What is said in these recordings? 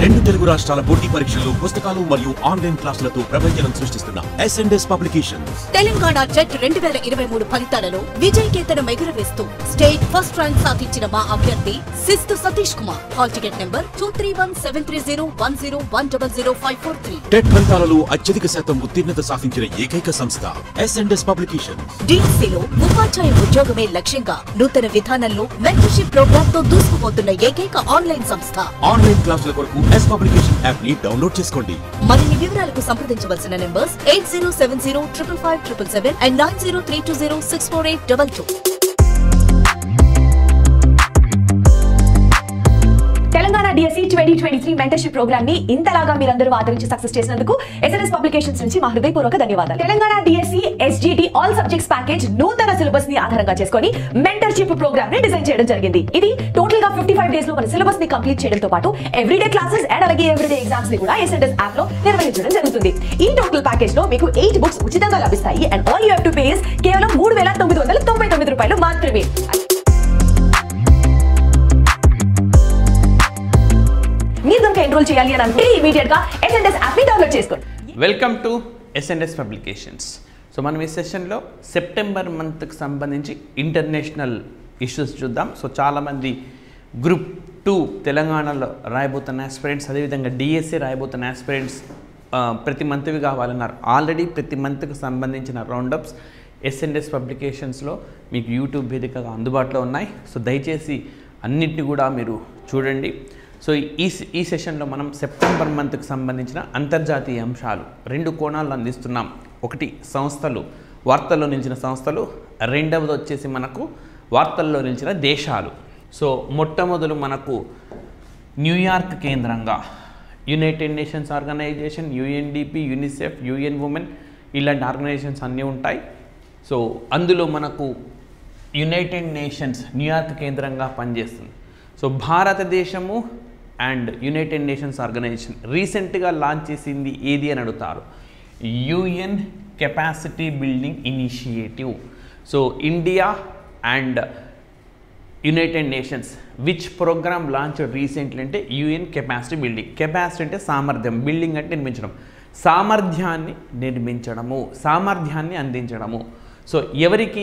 రెండు తెలుగు రాష్ట్రాల పోటీ పరీక్షల్లో పుస్తకాలు మరియు ఆన్లైన్ క్లాసులతో ప్రభంజనం సృష్టిస్తున్న ఎస్ఎండ్ఎస్ పబ్లికేషన్స్ తెలంగాణ జెట్ రెండు వేల ఇరవై మూడు ఫలితాలలో విజయ్ కేతనం ఎగురవేస్తూ స్టేట్ ఫస్ట్ ర్యాంక్ సాధించిన మా అభ్యర్థి Sistu Satish Kumar hall ticket number two three one seven three zero one zero one double zero five four three TET ఫలితాలలో అత్యధిక శాతం ఉత్తీర్ణత సాధించిన ఏకైక సంస్థ ఎస్ఎండ్ఎస్ పబ్లికేషన్ డిఎస్సీలో ఉపాధ్యాయ ఉద్యోగమే లక్ష్యంగా నూతన విధానంలో మెంటర్షిప్ ప్రోగ్రామ్ తో దూసుకుపోతున్న ఏకైక ఆన్లైన్ సంస్థ ఆన్లైన్ క్లాసుల కొరకు ఎస్ పబ్లికేషన్ యాప్ ని డౌన్లోడ్ చేసుకోండి మరిన్ని వివరాలకు సంప్రదించవలసిన numbers eight zero seven zero triple five triple seven and nine zero three two zero six four eight double two Telangana DSC twenty twenty three mentorship programme ని ఇంతలాగా మీరందరూ ఆదరించి సక్సెస్ చేసినందుకు ఎస్ఎన్ఎస్ పబ్లికేషన్స్ నుంచి మా హృదయపూర్వక ధన్యవాదాలు Telangana DSC SGT all subjects package నూతన సిలబస్ ని ఆధారంగా చేసుకొని మెంటర్షిప్ ప్రోగ్రామ్ ని డిజైన్ చేయడం జరిగింది ఇది టోటల్ గా ఫిఫ్టీ ఫైవ్ డేస్ లో మన సిలబస్ ని కంప్లీట్ చేయడంతో పాటు ఎవ్రీడే క్లాసెస్ అండ్ అలాగే ఎవ్రీడే ఎగ్జామ్స్ ని కూడా ఎస్ఎన్ఎస్ యాప్ లో నిర్వహించడం జరుగుతుంది ఈ టోటల్ ప్యాకేజ్ లో మీకు ఎయిట్ బుక్స్ ఉచితంగా లభిస్తాయి and all you have to face కేవలం మూడు వేల తొమ్మిది వందల తొంభై తొమ్మిది రూపాయలు మాత్రమే మీరు కనుక ఎన్రోల్ చేయాలి అని అంటే ఇమీడియట్ గా ఎస్ఎన్ఎస్ యాప్ ని డౌన్లోడ్ చేసుకోండి welcome to SNS publications so మనం ఈ సెషన్లో సెప్టెంబర్ మంత్కి సంబంధించి ఇంటర్నేషనల్ ఇష్యూస్ చూద్దాం సో చాలామంది గ్రూప్ టూ తెలంగాణలో రాయబోతున్న ఆస్పిరెంట్స్ అదేవిధంగా డిఎస్సి రాయబోతున్న ఆస్పిరెంట్స్ ప్రతి మంత్వి కావాలన్నారు ఆల్రెడీ ప్రతి మంత్కి సంబంధించిన రౌండప్స్ ఎస్ఎన్ఎస్ పబ్లికేషన్స్లో మీకు యూట్యూబ్ వేదికగా అందుబాటులో ఉన్నాయి సో దయచేసి అన్నిటిని కూడా మీరు చూడండి సో ఈ ఈ సెషన్లో మనం సెప్టెంబర్ మంత్కి సంబంధించిన అంతర్జాతీయ అంశాలు రెండు కోణాలు అందిస్తున్నాం ఒకటి సంస్థలు వార్తల్లో నిలిచిన సంస్థలు రెండవది వచ్చేసి మనకు వార్తల్లో నిలిచిన దేశాలు సో మొట్టమొదలు మనకు న్యూయార్క్ కేంద్రంగా United Nations organisation UNDP UNICEF UN women ఇలాంటి ఆర్గనైజేషన్స్ అన్నీ ఉంటాయి సో అందులో మనకు యునైటెడ్ నేషన్స్ న్యూయార్క్ కేంద్రంగా పనిచేస్తుంది సో భారతదేశము అండ్ యునైటెడ్ నేషన్స్ ఆర్గనైజేషన్ రీసెంట్గా లాంచ్ చేసింది ఏది అని అడుగుతారు UN capacity building initiative so India and United Nations which programme launch recently అంటే యుఎన్ కెపాసిటీ బిల్డింగ్ కెపాసిటీ అంటే సామర్థ్యం బిల్డింగ్ అంటే నిర్మించడం సామర్థ్యాన్ని నిర్మించడము సామర్థ్యాన్ని అందించడము సో ఎవరికి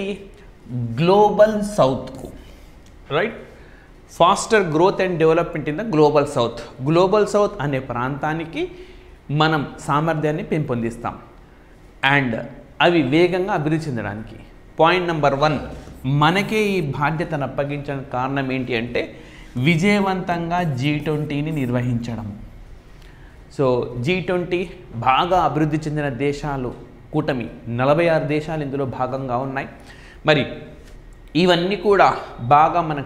గ్లోబల్ సౌత్కు right faster growth and development in the global south global south అనే ప్రాంతానికి మనం సామర్థ్యాన్ని పెంపొందిస్తాం అండ్ అవి వేగంగా అభివృద్ధి చెందడానికి పాయింట్ నెంబర్ వన్ మనకే ఈ బాధ్యతను అప్పగించడానికి కారణం ఏంటి అంటే విజయవంతంగా జీ ట్వంటీని నిర్వహించడం సో జీ ట్వంటీ బాగా అభివృద్ధి చెందిన దేశాలు కూటమి నలభై ఆరు దేశాలు ఇందులో భాగంగా ఉన్నాయి మరి ఇవన్నీ కూడా బాగా మన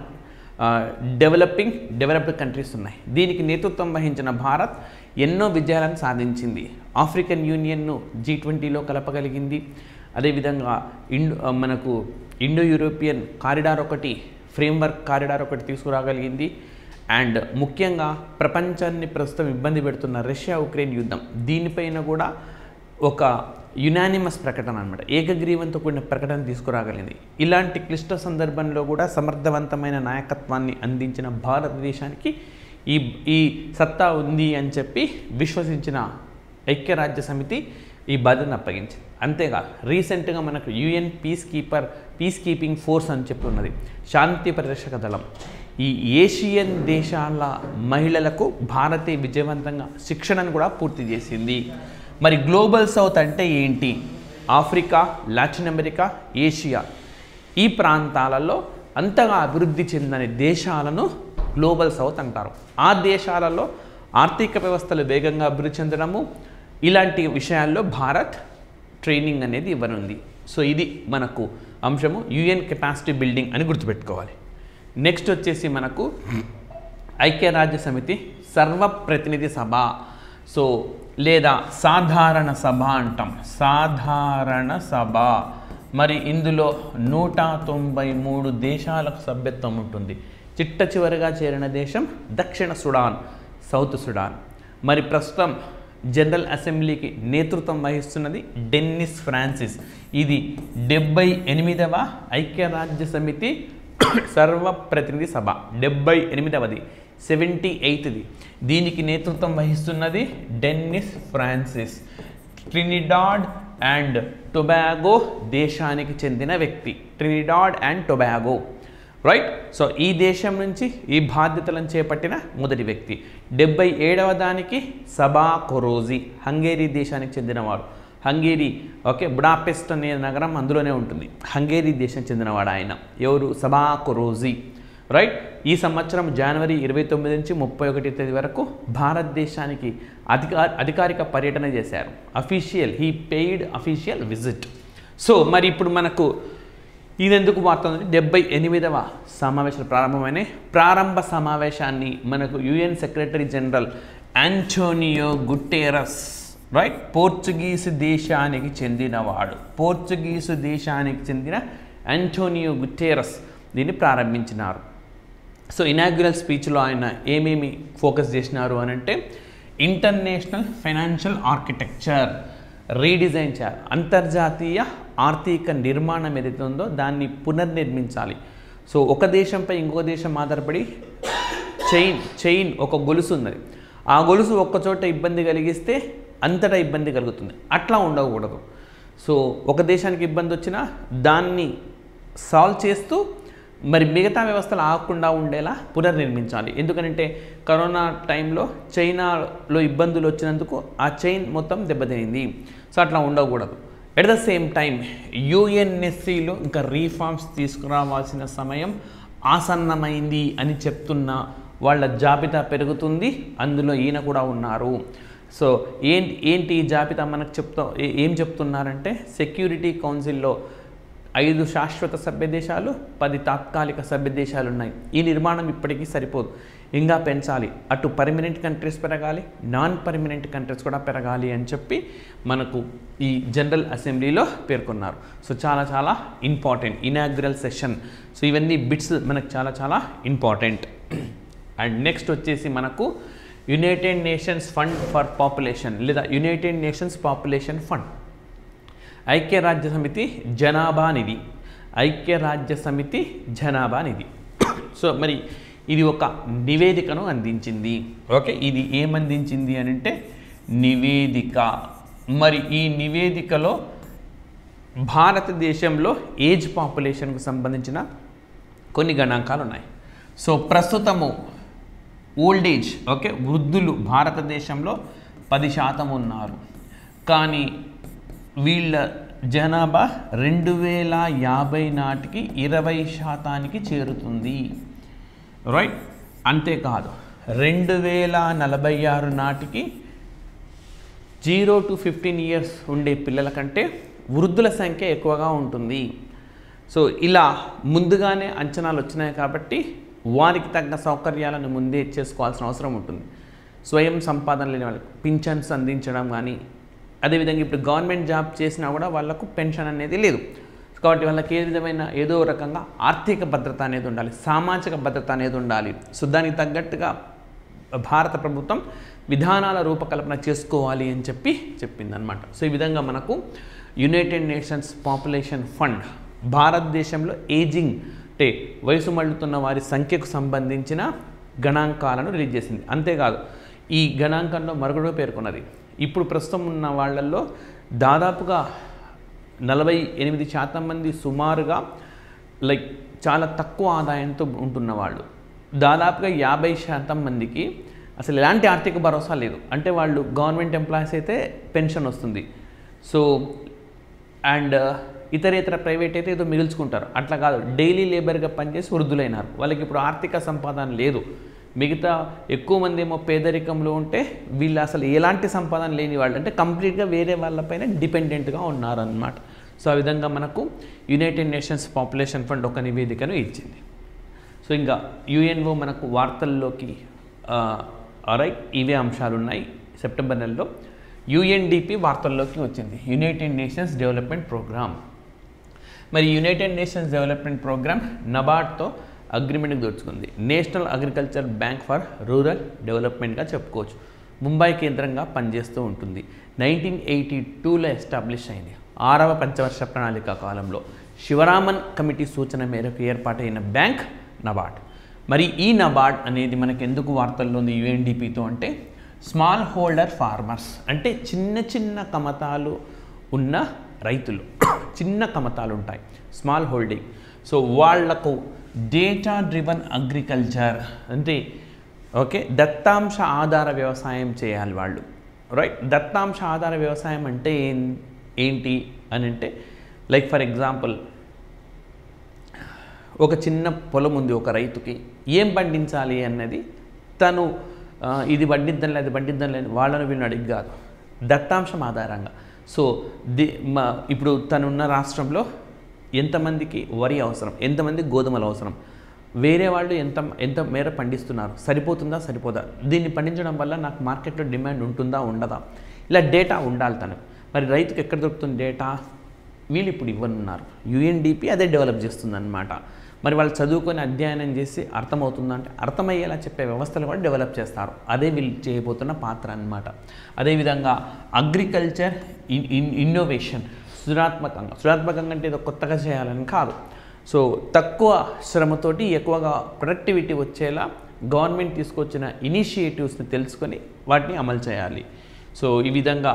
డెవలపింగ్ డెవలప్డ్ కంట్రీస్ ఉన్నాయి దీనికి నేతృత్వం వహించిన భారత్ ఎన్నో విజయాలను సాధించింది ఆఫ్రికన్ యూనియన్ను జీ ట్వంటీలో కలపగలిగింది అదేవిధంగా ఇండో మనకు ఇండో యూరోపియన్ కారిడార్ ఒకటి ఫ్రేమ్వర్క్ కారిడార్ ఒకటి తీసుకురాగలిగింది అండ్ ముఖ్యంగా ప్రపంచాన్ని ప్రస్తుతం ఇబ్బంది పెడుతున్న రష్యా ఉక్రెయిన్ యుద్ధం దీనిపైన కూడా ఒక యునానిమస్ ప్రకటన అనమాట ఏకగ్రీవంతో కూడిన ప్రకటన తీసుకురాగలిగింది ఇలాంటి క్లిష్ట సందర్భంలో కూడా సమర్థవంతమైన నాయకత్వాన్ని అందించిన భారతదేశానికి ఈ ఈ సత్తా ఉంది అని చెప్పి విశ్వసించిన ఐక్యరాజ్య సమితి ఈ బాధ్యతను అప్పగించింది అంతేకాదు రీసెంట్గా మనకు UN peace keeper peace keeping force అని చెప్పి ఉన్నది శాంతి పరిరక్షక దళం ఈ ఏషియన్ దేశాల మహిళలకు భారతే విజయవంతంగా శిక్షణను కూడా పూర్తి చేసింది మరి గ్లోబల్ సౌత్ అంటే ఏంటి ఆఫ్రికా లాటిన్ అమెరికా ఏషియా ఈ ప్రాంతాలలో అంతగా అభివృద్ధి చెందని దేశాలను గ్లోబల్ సౌత్ అంటారు ఆ దేశాలలో ఆర్థిక వ్యవస్థలు వేగంగా అభివృద్ధి చెందడము ఇలాంటి విషయాల్లో భారత్ ట్రైనింగ్ అనేది ఇవ్వనుంది సో ఇది మనకు అంశము యుఎన్ కెపాసిటీ బిల్డింగ్ అని గుర్తుపెట్టుకోవాలి నెక్స్ట్ వచ్చేసి మనకు ఐక్యరాజ్య సమితి సర్వప్రతినిధి సభ సో లేదా సాధారణ సభ అంటాం సాధారణ సభ మరి ఇందులో నూట తొంభై మూడు దేశాలకు సభ్యత్వం ఉంటుంది చిట్ట చివరిగా చేరిన దేశం దక్షిణ సుడాన్ సౌత్ సుడాన్ మరి ప్రస్తుతం జనరల్ అసెంబ్లీకి నేతృత్వం వహిస్తున్నది డెన్నిస్ ఫ్రాన్సిస్ ఇది డెబ్బై ఎనిమిదవ ఐక్యరాజ్య సమితి సర్వప్రతినిధి సభ డెబ్బై ఎనిమిదవది సెవెంటీ ఎయిత్ది దీనికి నేతృత్వం వహిస్తున్నది Dennis Francis Trinidad and Tobago దేశానికి చెందిన వ్యక్తి Trinidad and Tobago right so ఈ దేశం నుంచి ఈ బాధ్యతలను చేపట్టిన మొదటి వ్యక్తి డెబ్బై ఏడవ దానికి సబా కొరోజీ హంగేరీ దేశానికి చెందినవాడు హంగేరీ ఓకే బుడాపెస్ట్ అనే నగరం అందులోనే ఉంటుంది హంగేరీ దేశం చెందినవాడు ఆయన ఎవరు సబా కొరోజీ రైట్ ఈ సంవత్సరం జనవరి ఇరవై తొమ్మిది నుంచి ముప్పై ఒకటి తేదీ వరకు భారతదేశానికి అధికార అధికారిక పర్యటన చేశారు official he paid official visit so మరి ఇప్పుడు మనకు ఇది ఎందుకు వార్తుంది డెబ్బై ఎనిమిదవ సమావేశాలు ప్రారంభమైన ప్రారంభ సమావేశాన్ని మనకు UN secretary general Antonio Guterres right Portuguese దేశానికి చెందినవాడు పోర్చుగీసు దేశానికి చెందిన ఆంటోనియో గుట్టేరస్ దీన్ని ప్రారంభించినారు సో ఇనాగ్యురల్ స్పీచ్లో ఆయన ఏమేమి ఫోకస్ చేసినారు అని అంటే ఇంటర్నేషనల్ ఫైనాన్షియల్ ఆర్కిటెక్చర్ రీడిజైన్ చేయాలి అంతర్జాతీయ ఆర్థిక నిర్మాణం ఏదైతే ఉందో దాన్ని పునర్నిర్మించాలి సో ఒక దేశంపై ఇంకో దేశం ఆధారపడి చైన్ చైన్ ఒక గొలుసు ఉన్నది ఆ గొలుసు ఒక్కచోట ఇబ్బంది కలిగిస్తే అంతటా ఇబ్బంది కలుగుతుంది అట్లా ఉండకూడదు సో ఒక దేశానికి ఇబ్బంది వచ్చినా దాన్ని సాల్వ్ చేస్తూ మరి మిగతా వ్యవస్థలు ఆగకుండా ఉండేలా పునర్నిర్మించాలి ఎందుకంటే కరోనా టైంలో చైనాలో ఇబ్బందులు వచ్చినందుకు ఆ చైన్ మొత్తం దెబ్బతినింది సో అట్లా ఉండకూడదు ఎట్ ద సేమ్ టైం యుఎన్ఎస్సిలో ఇంకా రీఫార్మ్స్ తీసుకురావాల్సిన సమయం ఆసన్నమైంది అని చెప్తున్న వాళ్ళ జాబితా పెరుగుతుంది అందులో ఈయన కూడా ఉన్నారు సో ఏంటి ఏంటి ఈ జాబితా మనకు చెప్తా ఏ- ఏం చెప్తున్నారంటే సెక్యూరిటీ కౌన్సిల్లో ఐదు శాశ్వత సభ్య దేశాలు పది తాత్కాలిక సభ్య దేశాలు ఉన్నాయి ఈ నిర్మాణం ఇప్పటికీ సరిపోదు ఇంకా పెంచాలి అటు పర్మనెంట్ కంట్రీస్ పెరగాలి నాన్ పర్మనెంట్ కంట్రీస్ కూడా పెరగాలి అని చెప్పి మనకు ఈ జనరల్ అసెంబ్లీలో పేర్కొన్నారు సో చాలా చాలా ఇంపార్టెంట్ ఇనాగ్రల్ సెషన్ సో ఇవన్నీ బిట్స్ మనకు చాలా చాలా ఇంపార్టెంట్ అండ్ నెక్స్ట్ వచ్చేసి మనకు United Nations fund for population లేదా యునైటెడ్ నేషన్స్ పాపులేషన్ ఫండ్ ఐక్యరాజ్య సమితి జనాభా నిధి ఐక్యరాజ్య సమితి జనాభా నిధి సో మరి ఇది ఒక నివేదికను అందించింది ఓకే ఇది ఏమందించింది అని అంటే నివేదిక మరి ఈ నివేదికలో భారతదేశంలో ఏజ్ పాపులేషన్కు సంబంధించిన కొన్ని గణాంకాలు ఉన్నాయి సో ప్రస్తుతము ఓల్డ్ ఏజ్ ఓకే వృద్ధులు భారతదేశంలో పది శాతం ఉన్నారు కానీ వీళ్ళ జనాభా రెండు వేల యాభై నాటికి ఇరవై శాతానికి చేరుతుంది రైట్ అంతేకాదు రెండు వేల నలభై ఆరు నాటికి జీరో టు ఫిఫ్టీన్ ఇయర్స్ ఉండే పిల్లల కంటే వృద్ధుల సంఖ్య ఎక్కువగా ఉంటుంది సో ఇలా ముందుగానే అంచనాలు వచ్చినాయి కాబట్టి వారికి తగ్గ సౌకర్యాలను ముందే చేసుకోవాల్సిన అవసరం ఉంటుంది స్వయం సంపాదన లేని వాళ్ళకి పింఛన్స్ అందించడం కానీ అదేవిధంగా ఇప్పుడు గవర్నమెంట్ జాబ్ చేసినా కూడా వాళ్ళకు పెన్షన్ అనేది లేదు కాబట్టి వాళ్ళకి ఏ విధమైన ఏదో రకంగా ఆర్థిక భద్రత అనేది ఉండాలి సామాజిక భద్రత అనేది ఉండాలి సో దానికి తగ్గట్టుగా భారత ప్రభుత్వం విధానాల రూపకల్పన చేసుకోవాలి అని చెప్పి చెప్పిందనమాట సో ఈ విధంగా మనకు యునైటెడ్ నేషన్స్ పాపులేషన్ ఫండ్ భారతదేశంలో ఏజింగ్ అంటే వయసు మళ్ళుతున్న వారి సంఖ్యకు సంబంధించిన గణాంకాలను రిలీజ్ చేసింది అంతేకాదు ఈ గణాంకంలో మరొకటి పేర్కొన్నది ఇప్పుడు ప్రస్తుతం ఉన్న వాళ్ళల్లో దాదాపుగా నలభై ఎనిమిది శాతం మంది సుమారుగా లైక్ చాలా తక్కువ ఆదాయంతో ఉంటున్న వాళ్ళు దాదాపుగా యాభై శాతం మందికి అసలు ఎలాంటి ఆర్థిక భరోసా లేదు అంటే వాళ్ళు గవర్నమెంట్ ఎంప్లాయీస్ అయితే పెన్షన్ వస్తుంది సో అండ్ ఇతర ఇతర ప్రైవేట్ అయితే ఏదో మిగుల్చుకుంటారు అట్లా కాదు డైలీ లేబర్గా పనిచేసి వృద్ధులైనారు వాళ్ళకి ఇప్పుడు ఆర్థిక సంపాదన లేదు మిగతా ఎక్కువ మంది ఏమో పేదరికంలో ఉంటే వీళ్ళు అసలు ఎలాంటి సంపాదన లేని వాళ్ళు అంటే కంప్లీట్గా వేరే వాళ్ళపైన డిపెండెంట్గా ఉన్నారనమాట సో ఆ విధంగా మనకు యునైటెడ్ నేషన్స్ పాపులేషన్ ఫండ్ ఒక నివేదికను ఇచ్చింది సో ఇంకా యుఎన్ఓ మనకు వార్తల్లోకి రైట్ ఇవే అంశాలు ఉన్నాయి సెప్టెంబర్ నెలలో యుఎన్డిపి వార్తల్లోకి వచ్చింది యునైటెడ్ నేషన్స్ డెవలప్మెంట్ ప్రోగ్రామ్ మరి యునైటెడ్ నేషన్స్ డెవలప్మెంట్ ప్రోగ్రామ్ నబార్డ్తో అగ్రిమెంట్కి దోచుకుంది national agriculture bank for rural డెవలప్మెంట్గా చెప్పుకోవచ్చు ముంబై కేంద్రంగా పనిచేస్తూ ఉంటుంది నైన్టీన్ ఎయిటీ టూలో ఎస్టాబ్లిష్ అయింది ఆరవ పంచవర్ష ప్రణాళిక కాలంలో శివరామన్ కమిటీ సూచన మేరకు ఏర్పాటైన బ్యాంక్ నబార్డ్ మరి ఈ నబార్డ్ అనేది మనకి ఎందుకు వార్తల్లో ఉంది యుఎన్డిపితో అంటే స్మాల్ హోల్డర్ ఫార్మర్స్ అంటే చిన్న చిన్న కమతాలు ఉన్న రైతులు చిన్న కమతాలు ఉంటాయి స్మాల్ హోల్డింగ్ సో వాళ్లకు డేటా డ్రివన్ అగ్రికల్చర్ అంటే ఓకే దత్తాంశ ఆధార వ్యవసాయం చేయాలి వాళ్ళు రైట్ దత్తాంశ ఆధార వ్యవసాయం అంటే ఏం- ఏంటి అని అంటే లైక్ ఫర్ ఎగ్జాంపుల్ ఒక చిన్న పొలం ఉంది ఒక రైతుకి ఏం పండించాలి అన్నది తను ఆ, ఇది పండిద్దాం లేదు పండిద్దాం లేదు వాళ్ళని వీళ్ళని అడిగి కాదు దత్తాంశం ఆధారంగా సో ది మా ఇప్పుడు తనున్న రాష్ట్రంలో ఎంతమందికి వరి అవసరం ఎంతమందికి గోధుమలు అవసరం వేరే వాళ్ళు ఎంత ఎంత మేర పండిస్తున్నారు సరిపోతుందా సరిపోదా దీన్ని పండించడం వల్ల నాకు మార్కెట్లో డిమాండ్ ఉంటుందా ఉండదా ఇలా డేటా ఉండాలి తనకు మరి రైతుకు ఎక్కడ దొరుకుతుంది డేటా వీళ్ళు ఇప్పుడు ఇవ్వనున్నారు యుఎన్డిపి అదే డెవలప్ చేస్తుంది అనమాట మరి వాళ్ళు చదువుకొని అధ్యయనం చేసి అర్థమవుతుందంటే అర్థమయ్యేలా చెప్పే వ్యవస్థలు కూడా డెవలప్ చేస్తారు అదే వీళ్ళు చేయబోతున్న పాత్ర అనమాట అదేవిధంగా అగ్రికల్చర్ ఇన్ ఇన్ ఇన్నోవేషన్ సృజనాత్మకంగా సృజనాత్మకంగా అంటే ఏదో కొత్తగా చేయాలని కాదు సో తక్కువ శ్రమతోటి ఎక్కువగా ప్రొడక్టివిటీ వచ్చేలా గవర్నమెంట్ తీసుకొచ్చిన ఇనిషియేటివ్స్ని తెలుసుకొని వాటిని అమలు చేయాలి సో ఈ విధంగా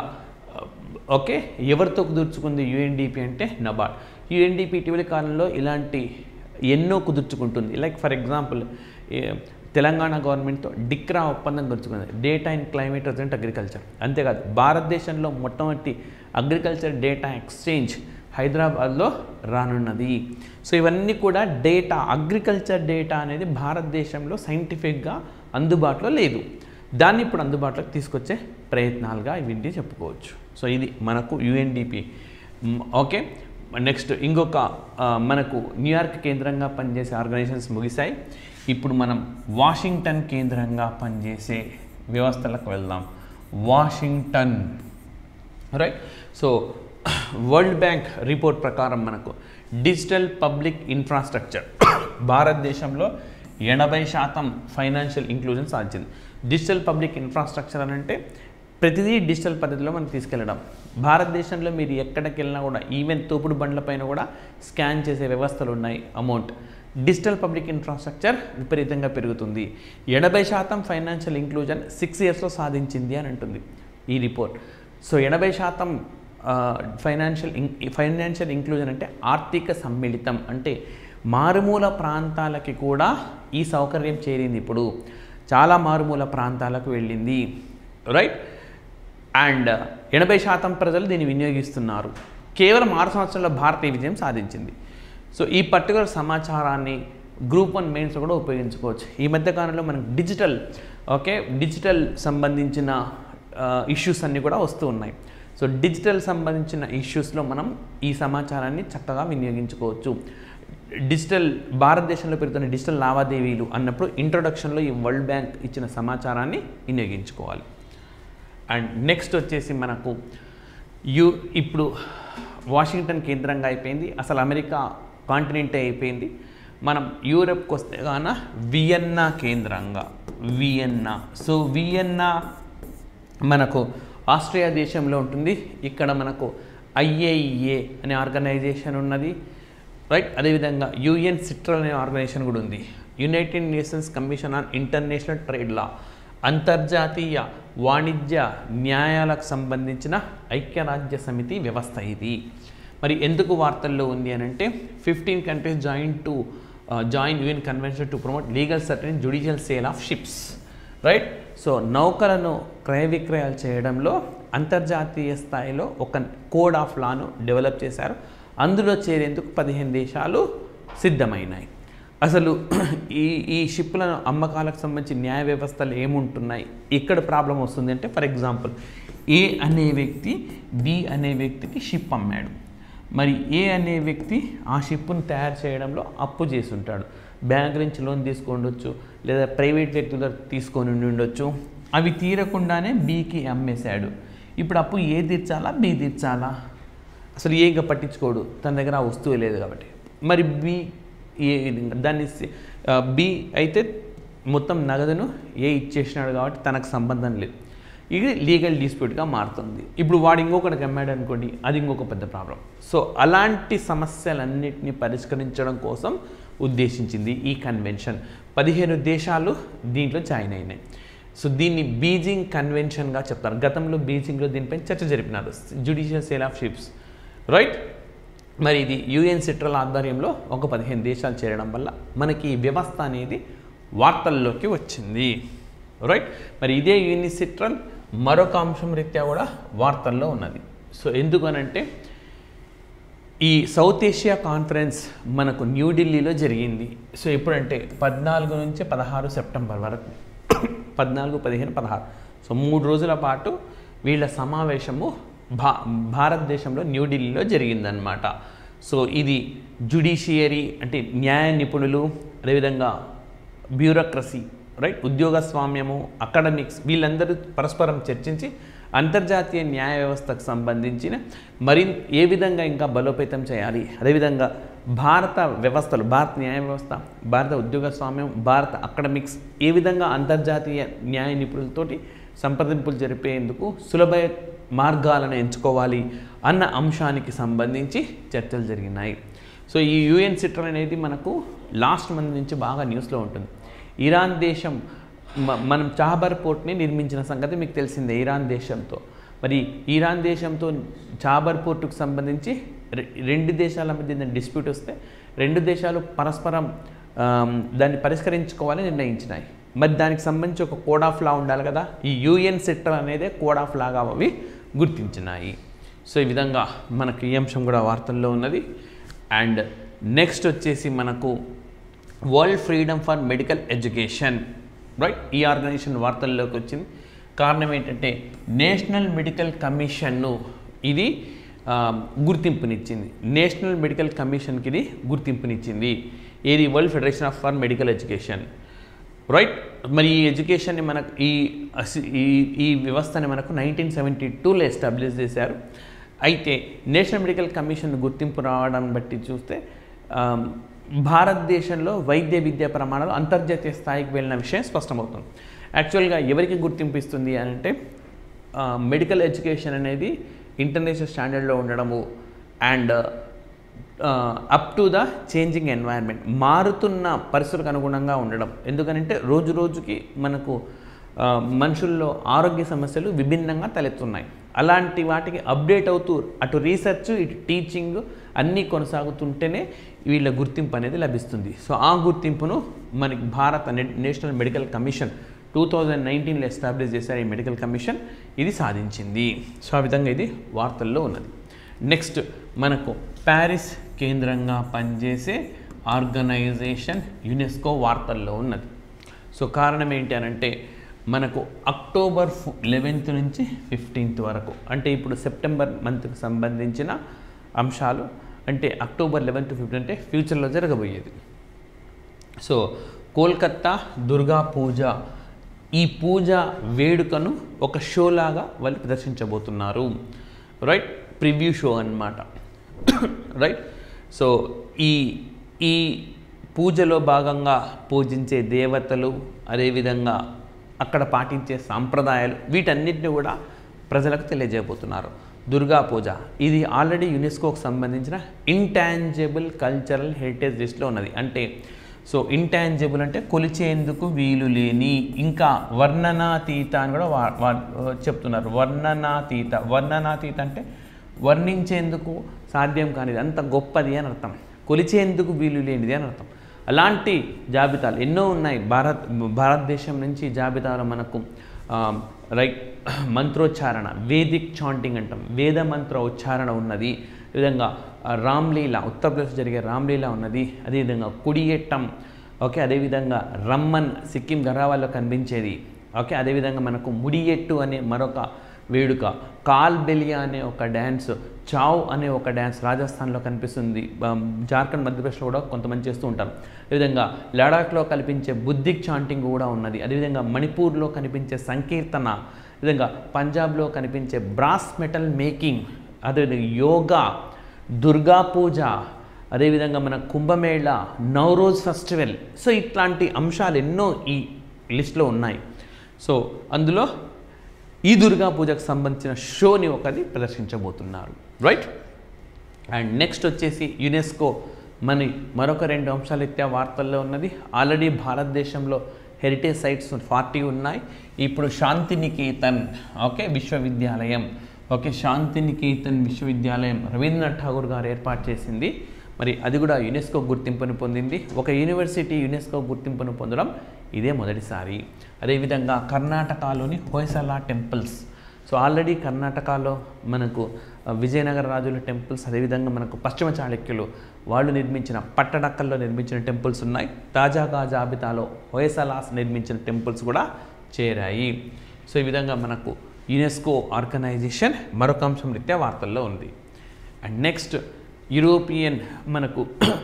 ఓకే ఎవరితో కుదుర్చుకుంది యుఎన్డిపి అంటే నబార్డ్ యుఎన్డిపి ఇటీవలి కాలంలో ఇలాంటి ఎన్నో కుదుర్చుకుంటుంది లైక్ ఫర్ ఎగ్జాంపుల్ తెలంగాణ గవర్నమెంట్తో డిక్రా ఒప్పందం కుదుర్చుకుంది data in climate resilient agriculture అంతేకాదు భారతదేశంలో మొట్టమొదటి అగ్రికల్చర్ డేటా ఎక్స్చేంజ్ హైదరాబాద్లో రానున్నది సో ఇవన్నీ కూడా డేటా అగ్రికల్చర్ డేటా అనేది భారతదేశంలో సైంటిఫిక్గా అందుబాటులో లేదు దాన్ని ఇప్పుడు అందుబాటులోకి తీసుకొచ్చే ప్రయత్నాలుగా ఇవింటి చెప్పుకోవచ్చు సో ఇది మనకు యుఎన్డిపి ఓకే నెక్స్ట్ ఇంకొక ఆ, మనకు న్యూయార్క్ కేంద్రంగా పనిచేసే ఆర్గనైజేషన్స్ ముగిశాయి ఇప్పుడు మనం వాషింగ్టన్ కేంద్రంగా పనిచేసే వ్యవస్థలకు వెళ్దాం Washington right so world bank report ప్రకారం మనకు డిజిటల్ పబ్లిక్ ఇన్ఫ్రాస్ట్రక్చర్ భారతదేశంలో ఎనభై శాతం ఫైనాన్షియల్ ఇంక్లూజన్ సాధించింది డిజిటల్ పబ్లిక్ ఇన్ఫ్రాస్ట్రక్చర్ అని అంటే ప్రతిదీ డిజిటల్ పద్ధతిలో మనం తీసుకెళ్ళడం భారతదేశంలో మీరు ఎక్కడికి వెళ్ళినా కూడా ఈవెన్ తోపుడు బండ్ల పైన కూడా స్కాన్ చేసే వ్యవస్థలు ఉన్నాయి అమౌంట్ డిజిటల్ పబ్లిక్ ఇన్ఫ్రాస్ట్రక్చర్ విపరీతంగా పెరుగుతుంది ఎనభై శాతం ఫైనాన్షియల్ ఇంక్లూజన్ సిక్స్ ఇయర్స్లో సాధించింది అని అంటుంది ఈ రిపోర్ట్ సో ఎనభై శాతం ఫైనాన్షియల్ ఫైనాన్షియల్ ఇంక్లూజన్ అంటే ఆర్థిక సమ్మిళితం అంటే మారుమూల ప్రాంతాలకి కూడా ఈ సౌకర్యం చేరింది ఇప్పుడు చాలా మారుమూల ప్రాంతాలకు వెళ్ళింది రైట్ అండ్ ఎనభై శాతం ప్రజలు దీన్ని వినియోగిస్తున్నారు కేవలం ఆరు సంవత్సరాల భారతీయ విజయం సాధించింది సో ఈ పర్టికులర్ సమాచారాన్ని గ్రూప్ వన్ మెయిన్స్ కూడా ఉపయోగించుకోవచ్చు ఈ మధ్య కాలంలో మనకు డిజిటల్ ఓకే డిజిటల్ సంబంధించిన ఇష్యూస్ అన్నీ కూడా వస్తూ ఉన్నాయి సో డిజిటల్ సంబంధించిన ఇష్యూస్లో మనం ఈ సమాచారాన్ని చక్కగా వినియోగించుకోవచ్చు డిజిటల్ భారతదేశంలో పెరుగుతున్న డిజిటల్ లావాదేవీలు అన్నప్పుడు ఇంట్రొడక్షన్లో ఈ వరల్డ్ బ్యాంక్ ఇచ్చిన సమాచారాన్ని వినియోగించుకోవాలి అండ్ నెక్స్ట్ వచ్చేసి మనకు యు ఇప్పుడు వాషింగ్టన్ కేంద్రంగా అయిపోయింది అసలు అమెరికా కాంటినెంటే అయిపోయింది మనం యూరప్కి వస్తే గాన వియన్నా కేంద్రంగా వియన్నా సో వియన్నా మనకు ఆస్ట్రియా దేశంలో ఉంటుంది ఇక్కడ మనకు ఐఏఈఏ అనే ఆర్గనైజేషన్ ఉన్నది రైట్ అదేవిధంగా యుఎన్ సిట్రల్ అనే ఆర్గనైజేషన్ కూడా ఉంది United Nations commission on international trade law అంతర్జాతీయ వాణిజ్య న్యాయాలకు సంబంధించిన ఐక్యరాజ్య సమితి వ్యవస్థ ఇది మరి ఎందుకు వార్తల్లో ఉంది అని అంటే fifteen countries join to join UN convention to promote legal certain judicial sale of ships right so నౌకలను క్రయ విక్రయాలు చేయడంలో అంతర్జాతీయ స్థాయిలో ఒక కోడ్ ఆఫ్ లాను డెవలప్ చేశారు అందులో చేరేందుకు పదిహేను దేశాలు సిద్ధమైనాయి అసలు ఈ ఈ షిప్ల అమ్మకాలకు సంబంధించి న్యాయ వ్యవస్థలు ఏముంటున్నాయి ఇక్కడ ప్రాబ్లం వస్తుంది అంటే ఫర్ ఎగ్జాంపుల్ ఏ అనే వ్యక్తి బి అనే వ్యక్తికి షిప్ అమ్మాడు మరి ఏ అనే వ్యక్తి ఆ షిప్ను తయారు చేయడంలో అప్పు చేసి ఉంటాడు బ్యాంక్ నుంచి లోన్ తీసుకుండొచ్చు లేదా ప్రైవేట్ వ్యక్తుల తీసుకొని ఉండి ఉండొచ్చు అవి తీరకుండానే బీకి అమ్మేశాడు ఇప్పుడు అప్పు ఏ తీర్చాలా బి తీర్చాలా అసలు ఏ ఇంకా పట్టించుకోడు తన దగ్గర ఆ వస్తువు లేదు కాబట్టి మరి బి ఏ విధంగా దాన్ని సి- ఆ, బి అయితే మొత్తం నగదును ఏ ఇచ్చేసినాడు కాబట్టి తనకు సంబంధం లేదు ఇది లీగల్ డిస్ప్యూట్గా మారుతుంది ఇప్పుడు వాడు ఇంకొకటికి అమ్మాడు అనుకోండి అది ఇంకొక పెద్ద ప్రాబ్లం సో అలాంటి సమస్యలన్నిటిని పరిష్కరించడం కోసం ఉద్దేశించింది ఈ కన్వెన్షన్ పదిహేను దేశాలు దీంట్లో జాయిన్ అయినాయి సో దీన్ని బీజింగ్ కన్వెన్షన్గా చెప్తారు గతంలో బీజింగ్లో దీనిపై చర్చ జరిపినారు judicial sale of ships right మరి ఇది యుఎన్ సిట్రల్ ఆధ్వర్యంలో ఒక పదిహేను దేశాలు చేరడం వల్ల మనకి ఈ వ్యవస్థ అనేది వార్తల్లోకి వచ్చింది రైట్ మరి ఇదే యుఎన్ సిట్రల్ మరొక అంశం రీత్యా కూడా వార్తల్లో ఉన్నది సో ఎందుకనంటే ఈ సౌత్ ఏషియా కాన్ఫరెన్స్ మనకు న్యూఢిల్లీలో జరిగింది సో ఎప్పుడంటే పద్నాలుగు నుంచి పదహారు సెప్టెంబర్ వరకు పద్నాలుగు పదిహేను పదహారు సో మూడు రోజుల పాటు వీళ్ళ సమావేశము భా భారతదేశంలో న్యూఢిల్లీలో జరిగిందనమాట సో ఇది జుడిషియరీ అంటే న్యాయ నిపుణులు అదేవిధంగా బ్యూరోక్రసీ రైట్ ఉద్యోగస్వామ్యము అకాడమిక్స్ వీళ్ళందరూ పరస్పరం చర్చించి అంతర్జాతీయ న్యాయ వ్యవస్థకు సంబంధించిన మరి ఏ విధంగా ఇంకా బలోపేతం చేయాలి అదేవిధంగా భారత వ్యవస్థలు భారత న్యాయ వ్యవస్థ భారత ఉద్యోగస్వామ్యం భారత అకాడమిక్స్ ఏ విధంగా అంతర్జాతీయ న్యాయ నిపుణులతోటి సంప్రదింపులు జరిపేందుకు సులభ మార్గాలను ఎంచుకోవాలి అన్న అంశానికి సంబంధించి చర్చలు జరిగినాయి సో ఈ యుఎన్ సిట్రల్ అనేది మనకు లాస్ట్ మంత్ నుంచి బాగా న్యూస్లో ఉంటుంది ఇరాన్ దేశం మ- మనం చాబర్ పోర్ట్ని నిర్మించిన సంగతి మీకు తెలిసిందే ఇరాన్ దేశంతో మరి ఇరాన్ దేశంతో చాబర్ పోర్టుకు సంబంధించి రె- రెండు దేశాల మధ్య డిస్ప్యూట్ వస్తే రెండు దేశాలు పరస్పరం ఆమ్, దాన్ని పరిష్కరించుకోవాలని నిర్ణయించినాయి మరి దానికి సంబంధించి ఒక కోడ్ ఆఫ్ లా ఉండాలి కదా ఈ యుఎన్ సెక్టర్ అనేదే కోడ్ ఆఫ్ లాగా అవి గుర్తించినాయి సో ఈ విధంగా మనకు ఈ అంశం కూడా వార్తల్లో ఉన్నది అండ్ నెక్స్ట్ వచ్చేసి మనకు world freedom for medical education right ఈ ఆర్గనైజేషన్ వార్తల్లోకి వచ్చింది కారణం ఏంటంటే నేషనల్ మెడికల్ కమిషన్ను ఇది ఆ, గుర్తింపునిచ్చింది నేషనల్ మెడికల్ కమిషన్కి ఇది గుర్తింపునిచ్చింది ఏది world federation of for medical education right మరి ఈ ఎడ్యుకేషన్ని మనకు ఈ అసి- ఈ ఈ వ్యవస్థని మనకు నైన్టీన్ సెవెంటీ టూలో ఎస్టాబ్లిష్ చేశారు అయితే నేషనల్ మెడికల్ కమిషన్ గుర్తింపు రావడం బట్టి చూస్తే ఆమ్, భారతదేశంలో వైద్య విద్యా ప్రమాణాలు అంతర్జాతీయ స్థాయికి వెళ్ళిన విషయం స్పష్టమవుతుంది యాక్చువల్గా ఎవరికి గుర్తింపు ఇస్తుంది అని అంటే మెడికల్ ఎడ్యుకేషన్ అనేది ఇంటర్నేషనల్ స్టాండర్డ్లో ఉండడము and up to the changing environment మారుతున్న పరిస్థితులకు అనుగుణంగా ఉండడం ఎందుకనంటే రోజు రోజుకి మనకు ఆ, మనుషుల్లో ఆరోగ్య సమస్యలు విభిన్నంగా తలెత్తున్నాయి అలాంటి వాటికి అప్డేట్ అవుతూ అటు రీసెర్చ్ ఇటు టీచింగ్ అన్నీ కొనసాగుతుంటేనే వీళ్ళ గుర్తింపు అనేది లభిస్తుంది సో ఆ గుర్తింపును మనకి భారత నె- national medical commission two thousand నైన్టీన్లో ఎస్టాబ్లిష్ చేశారు ఈ మెడికల్ కమిషన్ ఇది సాధించింది సో ఆ విధంగా ఇది వార్తల్లో ఉన్నది నెక్స్ట్ మనకు ప్యారిస్ కేంద్రంగా పనిచేసే ఆర్గనైజేషన్ యునెస్కో వార్తల్లో ఉన్నది సో కారణం ఏంటి అని అంటే మనకు అక్టోబర్ లెవెన్త్ నుంచి ఫిఫ్టీన్త్ వరకు అంటే ఇప్పుడు సెప్టెంబర్ మంత్కి సంబంధించిన అంశాలు అంటే అక్టోబర్ లెవెన్త్ ఫిఫ్టీన్ అంటే ఫ్యూచర్లో జరగబోయేది సో కోల్కత్తా దుర్గా పూజ ఈ పూజ వేడుకను ఒక షో లాగా వాళ్ళు ప్రదర్శించబోతున్నారు రైట్ ప్రివ్యూ షో అన్నమాట రైట్ సో ఈ ఈ పూజలో భాగంగా పూజించే దేవతలు అదేవిధంగా అక్కడ పాటించే సాంప్రదాయాలు వీటన్నిటిని కూడా ప్రజలకు తెలియజేయబోతున్నారు దుర్గా పూజ ఇది ఆల్రెడీ యునెస్కోకు సంబంధించిన ఇంటాంజిబుల్ కల్చరల్ హెరిటేజ్ లిస్ట్లో ఉన్నది అంటే సో ఇంటాంజిబుల్ అంటే కొలిచేందుకు వీలు లేని ఇంకా వర్ణనాతీత అని కూడా వా వా- చెప్తున్నారు వర్ణనాతీత వర్ణనాతీత అంటే వర్ణించేందుకు సాధ్యం కానిది అంత గొప్పది అని అర్థం కొలిచేందుకు వీలు లేనిది అని అర్థం అలాంటి జాబితాలు ఎన్నో ఉన్నాయి భారత్ భారతదేశం నుంచి జాబితాలో మనకు ఆ, రైట్ మంత్రోచ్చారణ వేదిక్ చాంటింగ్ అంటాం వేద మంత్ర ఉచ్చారణ ఉన్నది ఈ విధంగా ఆ, రామ్లీల ఉత్తరప్రదేశ్ జరిగే రామ్లీల ఉన్నది అదేవిధంగా కుడియట్టం ఓకే అదేవిధంగా రమ్మన్ సిక్కిం గరావాల్లో కనిపించేది ఓకే అదేవిధంగా మనకు ముడియెట్టు అనే మరొక వేడుక కాల్ బెలియా అనే ఒక డ్యాన్స్ చావ్ అనే ఒక డ్యాన్స్ రాజస్థాన్లో కనిపిస్తుంది బ- జార్ఖండ్ మధ్యప్రదేశ్లో కూడా కొంతమంది చేస్తూ ఉంటారు అదేవిధంగా లడాఖ్లో కనిపించే బుద్ధిక్ చాంటింగ్ కూడా ఉన్నది అదేవిధంగా మణిపూర్లో కనిపించే సంకీర్తన విధంగా పంజాబ్లో కనిపించే బ్రాస్ మెటల్ మేకింగ్ అదేవిధంగా యోగా దుర్గా పూజ అదేవిధంగా మన కుంభమేళ నవరోజ్ ఫెస్టివల్ సో ఇట్లాంటి అంశాలు ఎన్నో ఈ లిస్ట్లో ఉన్నాయి సో అందులో ఈ దుర్గా పూజకు సంబంధించిన షోని ఒకటి ప్రదర్శించబోతున్నారు రైట్ అండ్ నెక్స్ట్ వచ్చేసి యునెస్కో మరి మరొక రెండు అంశాలు రీత్యా వార్తల్లో ఉన్నది ఆల్రెడీ భారతదేశంలో హెరిటేజ్ సైట్స్ ఫార్టీ ఉన్నాయి ఇప్పుడు శాంతినికేతన్ ఓకే విశ్వవిద్యాలయం ఓకే శాంతినికేతన్ విశ్వవిద్యాలయం రవీంద్రనాథ్ ఠాగూర్ గారు ఏర్పాటు చేసింది మరి అది కూడా యునెస్కో గుర్తింపును పొందింది ఒక యూనివర్సిటీ యునెస్కో గుర్తింపును పొందడం ఇదే మొదటిసారి అదేవిధంగా కర్ణాటకలోని హోయసలా టెంపుల్స్ సో ఆల్రెడీ కర్ణాటకలో మనకు ఆ, విజయనగర రాజుల టెంపుల్స్ అదేవిధంగా మనకు పశ్చిమ చాళుక్యులు వాళ్ళు నిర్మించిన పట్టడక్కల్లో నిర్మించిన టెంపుల్స్ ఉన్నాయి తాజాగా జాబితాలో హోయసలాస్ నిర్మించిన టెంపుల్స్ కూడా చేరాయి సో ఈ విధంగా మనకు యునెస్కో ఆర్గనైజేషన్ మరొక అంశం రీత్యా వార్తల్లో ఉంది అండ్ నెక్స్ట్ యూరోపియన్ మనకు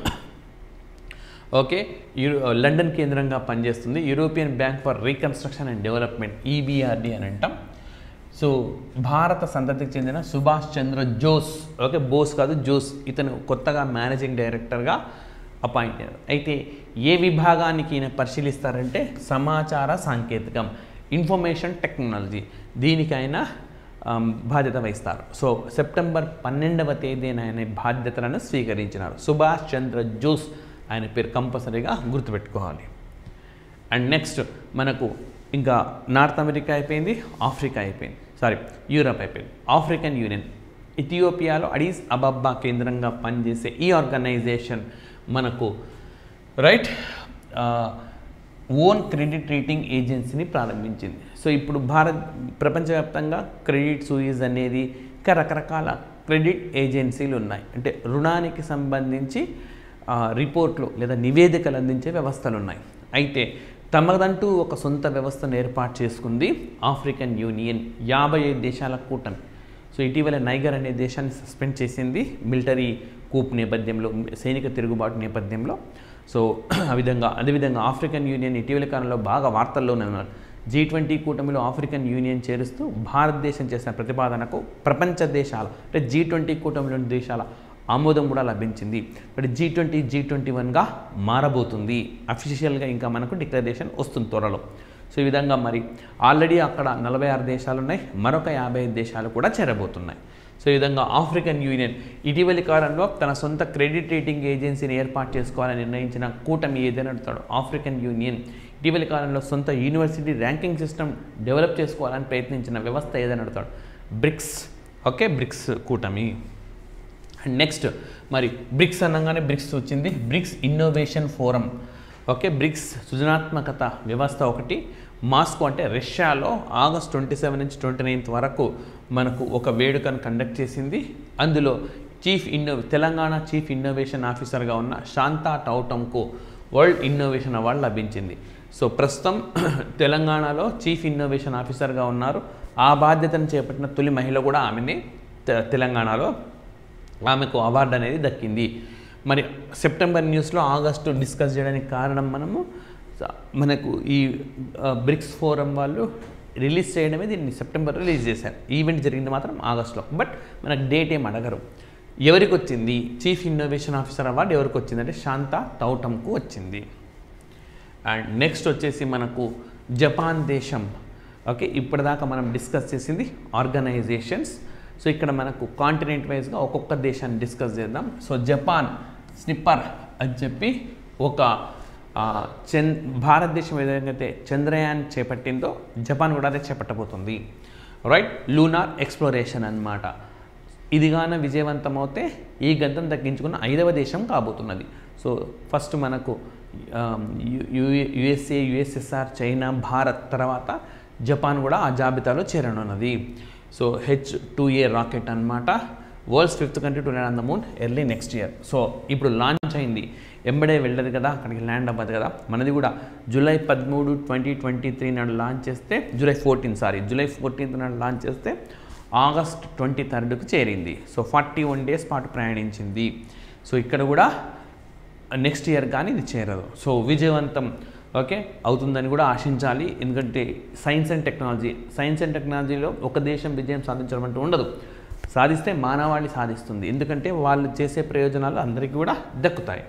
ఓకే యూరో లండన్ కేంద్రంగా పనిచేస్తుంది European bank for reconstruction and development EBRD అని అంటాం సో భారత సంతతికి చెందిన సుభాష్ చంద్ర జోస్ ఓకే బోస్ కాదు జోస్ ఇతను కొత్తగా మేనేజింగ్ డైరెక్టర్గా అపాయింట్ అయ్యారు అయితే ఏ విభాగానికి ఈయన పరిశీలిస్తారంటే సమాచార సాంకేతికం ఇన్ఫర్మేషన్ టెక్నాలజీ దీనికైనా ఆమ్, బాధ్యత వహిస్తారు సో సెప్టెంబర్ పన్నెండవ తేదీన ఆయన ఈ బాధ్యతలను స్వీకరించినారు సుభాష్ చంద్ర జోస్ ఆయన పేరు కంపల్సరీగా గుర్తుపెట్టుకోవాలి అండ్ నెక్స్ట్ మనకు ఇంకా నార్త్ అమెరికా అయిపోయింది ఆఫ్రికా అయిపోయింది సారీ యూరప్ అయిపోయింది ఆఫ్రికన్ యూనియన్ ఇథియోపియాలో అడీస్ అబబ్బా కేంద్రంగా పనిచేసే ఈ ఆర్గనైజేషన్ మనకు రైట్ ఓన్ క్రెడిట్ రేటింగ్ ఏజెన్సీని ప్రారంభించింది సో ఇప్పుడు భారత్ ప్రపంచవ్యాప్తంగా క్రెడిట్ సూయిజ్ అనేది ఇంకా రకరకాల క్రెడిట్ ఏజెన్సీలు ఉన్నాయి అంటే రుణానికి సంబంధించి ఆ, రిపోర్ట్లు లేదా నివేదికలు అందించే వ్యవస్థలు ఉన్నాయి అయితే తమదంటూ ఒక సొంత వ్యవస్థను ఏర్పాటు చేసుకుంది ఆఫ్రికన్ యూనియన్ యాభై ఐదు దేశాల కూటమి సో ఇటీవల నైగర్ అనే దేశాన్ని సస్పెండ్ చేసింది మిలిటరీ కూప్ నేపథ్యంలో సైనిక తిరుగుబాటు నేపథ్యంలో సో ఆ విధంగా అదేవిధంగా ఆఫ్రికన్ యూనియన్ ఇటీవల కాలంలో బాగా వార్తల్లోనే ఉన్నారు జీ ట్వంటీ కూటమిలో ఆఫ్రికన్ యూనియన్ చేరుస్తూ భారతదేశం చేసిన ప్రతిపాదనకు ప్రపంచ దేశాల అంటే జీ ట్వంటీ కూటమిలోని దేశాల ఆమోదం కూడా లభించింది but G twenty G twenty వన్గా మారబోతుంది అఫీషియల్గా ఇంకా మనకు డిక్లరేషన్ వస్తుంది త్వరలో సో ఈ విధంగా మరి ఆల్రెడీ అక్కడ నలభై ఆరు దేశాలు ఉన్నాయి మరొక యాభై ఐదు దేశాలు కూడా చేరబోతున్నాయి సో ఈ విధంగా ఆఫ్రికన్ యూనియన్ ఇటీవలి కాలంలో తన సొంత క్రెడిట్ రేటింగ్ ఏజెన్సీని ఏర్పాటు చేసుకోవాలని నిర్ణయించిన కూటమి ఏదైనా అడుగుతాడు ఆఫ్రికన్ యూనియన్ ఇటీవలి కాలంలో సొంత యూనివర్సిటీ ర్యాంకింగ్ సిస్టమ్ డెవలప్ చేసుకోవాలని ప్రయత్నించిన వ్యవస్థ ఏదైనా అడుగుతాడు బ్రిక్స్ ఓకే బ్రిక్స్ కూటమి అండ్ నెక్స్ట్ మరి బ్రిక్స్ అనగానే బ్రిక్స్ వచ్చింది BRICS innovation forum okay BRICS సృజనాత్మకత వ్యవస్థ ఒకటి మాస్కో అంటే రష్యాలో ఆగస్ట్ ట్వంటీ సెవెన్ నుంచి ట్వంటీ నైన్త్ వరకు మనకు ఒక వేడుకను కండక్ట్ చేసింది అందులో చీఫ్ ఇన్నో తెలంగాణ చీఫ్ ఇన్నోవేషన్ ఆఫీసర్గా ఉన్న శాంతా టౌటంకు వరల్డ్ ఇన్నోవేషన్ అవార్డు లభించింది సో ప్రస్తుతం తెలంగాణలో చీఫ్ ఇన్నోవేషన్ ఆఫీసర్గా ఉన్నారు ఆ బాధ్యతను చేపట్టిన తొలి మహిళ కూడా ఆమెనే తె- తెలంగాణలో ఆమెకు అవార్డు అనేది దక్కింది మరి సెప్టెంబర్ న్యూస్లో ఆగస్టు డిస్కస్ చేయడానికి కారణం మనము స- మనకు ఈ ఆ, బ్రిక్స్ ఫోరం వాళ్ళు రిలీజ్ చేయడమే దీన్ని సెప్టెంబర్ రిలీజ్ చేశారు ఈవెంట్ జరిగింది మాత్రం ఆగస్టులో బట్ మనకు డేట్ ఏం అడగరు ఎవరికి వచ్చింది చీఫ్ ఇన్నోవేషన్ ఆఫీసర్ అవార్డు ఎవరికి వచ్చింది అంటే శాంత తౌటంకు వచ్చింది అండ్ నెక్స్ట్ వచ్చేసి మనకు జపాన్ దేశం ఓకే ఇప్పటిదాకా మనం డిస్కస్ చేసింది ఆర్గనైజేషన్స్ సో ఇక్కడ మనకు కాంటినెంట్ వైజ్గా ఒక్కొక్క దేశాన్ని డిస్కస్ చేద్దాం సో జపాన్ స్నిప్పర్ అని చెప్పి ఒక ఆ, చంద్ భారతదేశం ఏదైతే చంద్రయాన్ చేపట్టిందో జపాన్ కూడా అదే చేపట్టబోతుంది రైట్ లూనార్ ఎక్స్ప్లోరేషన్ అన్నమాట ఇదిగాన విజయవంతమవుతే ఈ గంతం తగ్గించుకున్న ఐదవ దేశం కాబోతున్నది సో ఫస్ట్ మనకు యుఎస్ఏ యుఎస్ఎస్ఆర్ చైనా భారత్ తర్వాత జపాన్ కూడా ఆ జాబితాలో చేరనున్నది so H two A rocket అన్నమాట world's fifth country to land on the moon early next year so ఇప్పుడు లాంచ్ అయింది ఎంబడే వెళ్ళదు కదా అక్కడికి ల్యాండ్ అవ్వదు కదా మనది కూడా జూలై పదమూడు ట్వంటీ ట్వంటీ త్రీ నాడు లాంచ్ చేస్తే July fourteen sorry July fourteenth నాడు లాంచ్ చేస్తే ఆగస్ట్ ట్వంటీ థర్డ్కు చేరింది సో ఫార్టీ వన్ డేస్ పాటు ప్రయాణించింది సో ఇక్కడ కూడా నెక్స్ట్ ఇయర్ కానీ ఇది చేరదు సో విజయవంతం ఓకే అవుతుందని కూడా ఆశించాలి ఎందుకంటే science and technology science and టెక్నాలజీలో ఒక దేశం విజయం సాధించడం అంటూ ఉండదు సాధిస్తే మానవాళి సాధిస్తుంది ఎందుకంటే వాళ్ళు చేసే ప్రయోజనాలు అందరికీ కూడా దక్కుతాయి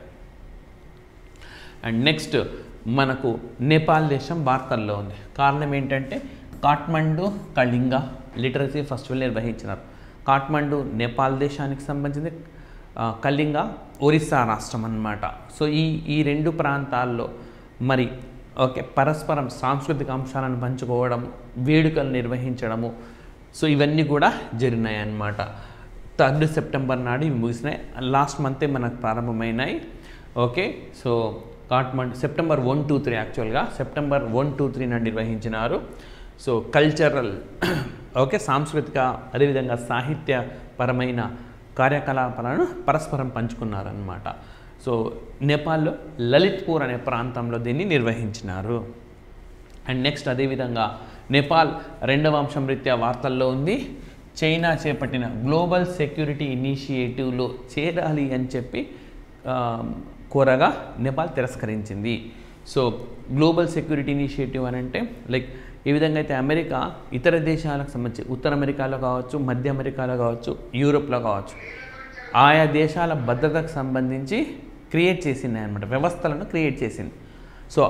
అండ్ నెక్స్ట్ మనకు నేపాల్ దేశం వార్తల్లో ఉంది కారణం ఏంటంటే కాఠ్మండు కళింగ లిటరసీ ఫెస్టివల్ నిర్వహించినారు కాఠ్మండు నేపాల్ దేశానికి సంబంధించింది ఆ, కళింగ ఒరిస్సా రాష్ట్రం అన్నమాట సో ఈ ఈ రెండు ప్రాంతాల్లో మరి ఓకే పరస్పరం సాంస్కృతిక అంశాలను పంచుకోవడం వేడుకలు నిర్వహించడము సో ఇవన్నీ కూడా జరిగినాయి అన్నమాట థర్డ్ సెప్టెంబర్ నాడు ఇవి ముగిసినాయి లాస్ట్ మంతే మనకు ప్రారంభమైనాయి okay so Kathmandu September one two three యాక్చువల్గా సెప్టెంబర్ వన్ టూ త్రీ నాడు నిర్వహించినారు సో కల్చరల్ ఓకే సాంస్కృతిక అదేవిధంగా సాహిత్యపరమైన కార్యకలాపాలను పరస్పరం పంచుకున్నారన్నమాట సో నేపాల్లో లలిత్పూర్ అనే ప్రాంతంలో దీన్ని నిర్వహించినారు అండ్ నెక్స్ట్ అదేవిధంగా నేపాల్ రెండవ అంశం రీత్యా వార్తల్లో ఉంది చైనా చేపట్టిన గ్లోబల్ సెక్యూరిటీ ఇనిషియేటివ్లో చేరాలి అని చెప్పి ఆ, కోరగా నేపాల్ తిరస్కరించింది సో గ్లోబల్ సెక్యూరిటీ ఇనిషియేటివ్ అని అంటే లైక్ ఏ విధంగా అయితే అమెరికా ఇతర దేశాలకు సంబంధించి ఉత్తర అమెరికాలో కావచ్చు మధ్య అమెరికాలో కావచ్చు యూరోప్లో కావచ్చు ఆయా దేశాల భద్రతకు సంబంధించి క్రియేట్ చేసింది అనమాట వ్యవస్థలను క్రియేట్ చేసింది సో